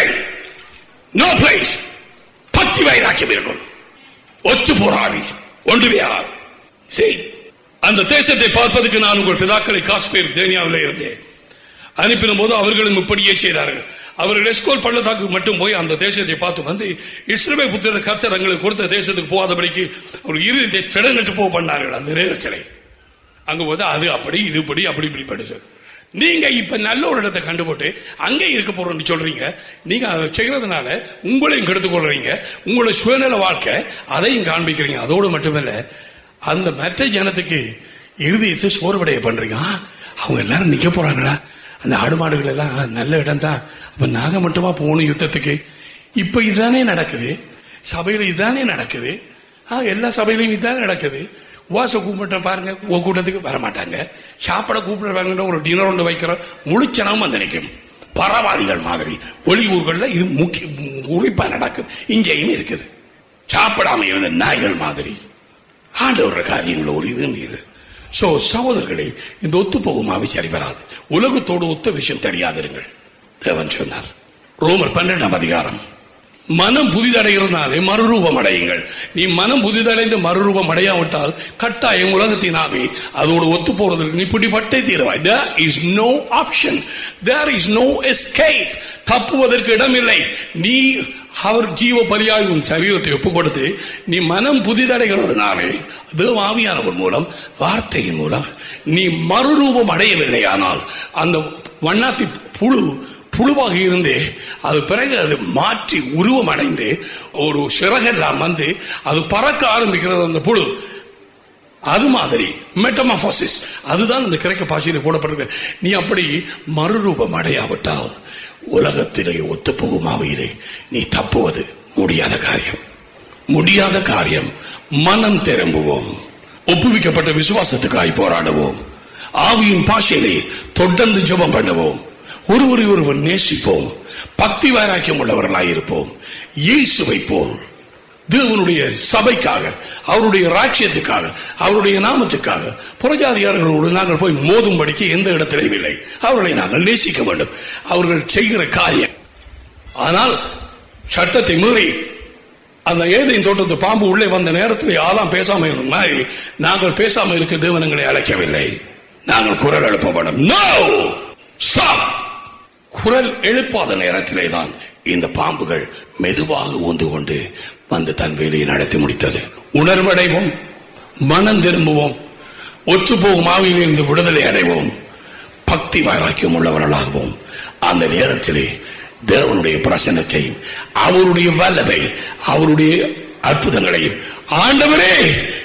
நோ பிளேஸ் பக்தி வைராக்கியம் இருக்கும் ஒத்து போராடி ஒன்றுமே ஆகாது சரி அந்த தேசத்தை பார்ப்பதற்கு நான் உங்கள் பிதாக்களை காஷ்மீர் தேனியாவில் இருந்தேன் அனுப்பின போது அவர்களும் இப்படியே செய்தார்கள் அவர்கள் எஸ்கோல் பள்ளத்தாக்கு மட்டும் போய் அந்த தேசத்தை பார்த்து வந்து இஸ்ரவேல் புத்திர கர்த்தர் எங்களுக்கு கொடுத்த தேசத்துக்கு போகாதபடிக்கு ஒரு இறுதியை திடநட்டு போக பண்ணார்கள் அந்த நேரச்சலை அங்க போது அது அப்படி இது இப்படி அப்படி இப்படி படிச்சு நீங்க இப்ப நல்ல ஒரு இடத்தை கண்டுபோட்டு அங்கே இருக்க போறோம்னு சொல்றீங்க நீங்க அதை செய்யறதுனால உங்களையும் கெடுத்துக் கொள்றீங்க உங்களோட சுயநல வாழ்க்கை அதையும் காண்பிக்கிறீங்க அதோடு மட்டுமல்ல அந்த மற்ற ஜனத்துக்கு இறுதியை சோர்வடைய பண்றீங்க ஆ, அவங்க எல்லாரும் நிக்க போறாங்களா அந்த ஆடு மாடுகள் எல்லாம் ஆ, நல்ல இடம் தான் அப்ப நாங்க மட்டுமா போகணும் யுத்தத்துக்கு இப்ப இதுதானே நடக்குது சபையில இதுதானே நடக்குது ஆ, எல்லா சபையிலையும் இதுதான் நடக்குது உவாச கூப்பிட்ட பாருங்க உங்க கூட்டத்துக்கு வர மாட்டாங்க சாப்பிட கூப்பிடுறாங்க ஒரு டினர் ஒன்று வைக்கிறோம் முழுச்சனமும் வந்து நிற்கும் பரவாதிகள் மாதிரி வெளியூர்கள்ல இது முக்கிய குறிப்பா நடக்கும் இங்கேயும் இருக்குது சாப்பிடாம இருந்த நாய்கள் மாதிரி ஆண்டவர் காரியங்கள் ஒரு இது இது சோ சகோதரர்களே இந்த ஒத்து போகும் சரி வராது உலகத்தோடு ஒத்த விஷயம் தெரியாதிருங்கள் தேவன் சொன்னார் ரோமர் பன்னெண்டாம் அதிகாரம் மனம் புதிதடைகிறதுனாலே மறுரூபம் அடையுங்கள் நீ மனம் புதிதடைந்து மறுரூபம் அடையாவிட்டால் கட்டாயம் உலகத்தின் ஆவி அதோடு ஒத்து போறதற்கு நீ பிடிபட்டே தீருவாய் there is no option there is no escape தப்புவதற்கு இடமில்லை நீ அவர் ஜீவ பரியாய் உன் சரீரத்தை ஒப்பு கொடுத்து நீ மனம் புதிதடைகிறதுனாலே தேவ ஆவியானவர் மூலம் வார்த்தையின் மூலம் நீ மறுரூபம் அடையவில்லை ஆனால் அந்த வண்ணாத்தி புழு புழுவாக இருந்து அது பிறகு அது மாற்றி உருவம் அடைந்து ஒரு சிறகெல்லாம் வந்து அது பறக்க ஆரம்பிக்கிறது அந்த புழு அது மாதிரி மெட்டமாஃபாசிஸ் அதுதான் இந்த கிரேக்க பாஷையில் போடப்பட்டிருக்கு நீ அப்படி மறுரூபம் அடையாவிட்டால் உலகத்திலே ஒத்துப்போகும் ஆவியிலே நீ தப்புவது முடியாத காரியம் முடியாத காரியம் மனம் திரும்புவோம் ஒப்புவிக்கப்பட்ட விசுவாசத்துக்காய் போராடுவோம் ஆவியின் பாஷையிலே தொடர்ந்து ஜெபம் பண்ணுவோம் ஒருவரை ஒருவர் நேசிப்போம் பக்தி வைராக்கியம் உள்ளவர்களாய் இருப்போம் இயேசுவை போல் தேவனுடைய சபைக்காக அவருடைய ராட்சியத்துக்காக அவருடைய நாமத்துக்காக புறஜாதியார்களோடு நாங்கள் போய் மோதும்படிக்கு எந்த இடத்திலும் இல்லை அவர்களை நாங்கள் நேசிக்க வேண்டும் அவர்கள் செய்கிற காரியம் ஆனால் சட்டத்தை மீறி அந்த ஏதையின் தோட்டத்து பாம்பு உள்ளே வந்த நேரத்தில் யாரெல்லாம் பேசாம இருந்த மாதிரி நாங்கள் பேசாம இருக்க தேவனங்களை அழைக்கவில்லை நாங்கள் குரல் எழுப்ப வேண்டும் No! Stop! குரல் எழுப்பாத நேரத்திலே தான் இந்த பாம்புகள் மெதுவாக ஊந்து கொண்டு வந்து தன் வேலையை நடத்தி முடித்தது உணர்வடைவோம் மனம் திரும்புவோம் ஒற்று போகும் ஆவியிலிருந்து விடுதலை அடைவோம் பக்தி வைராக்கியம் உள்ளவர்களாகவும் அந்த நேரத்திலே தேவனுடைய பிரசன்னத்தையும் அவருடைய வல்லமை அவருடைய அற்புதங்களையும் ஆண்டவரே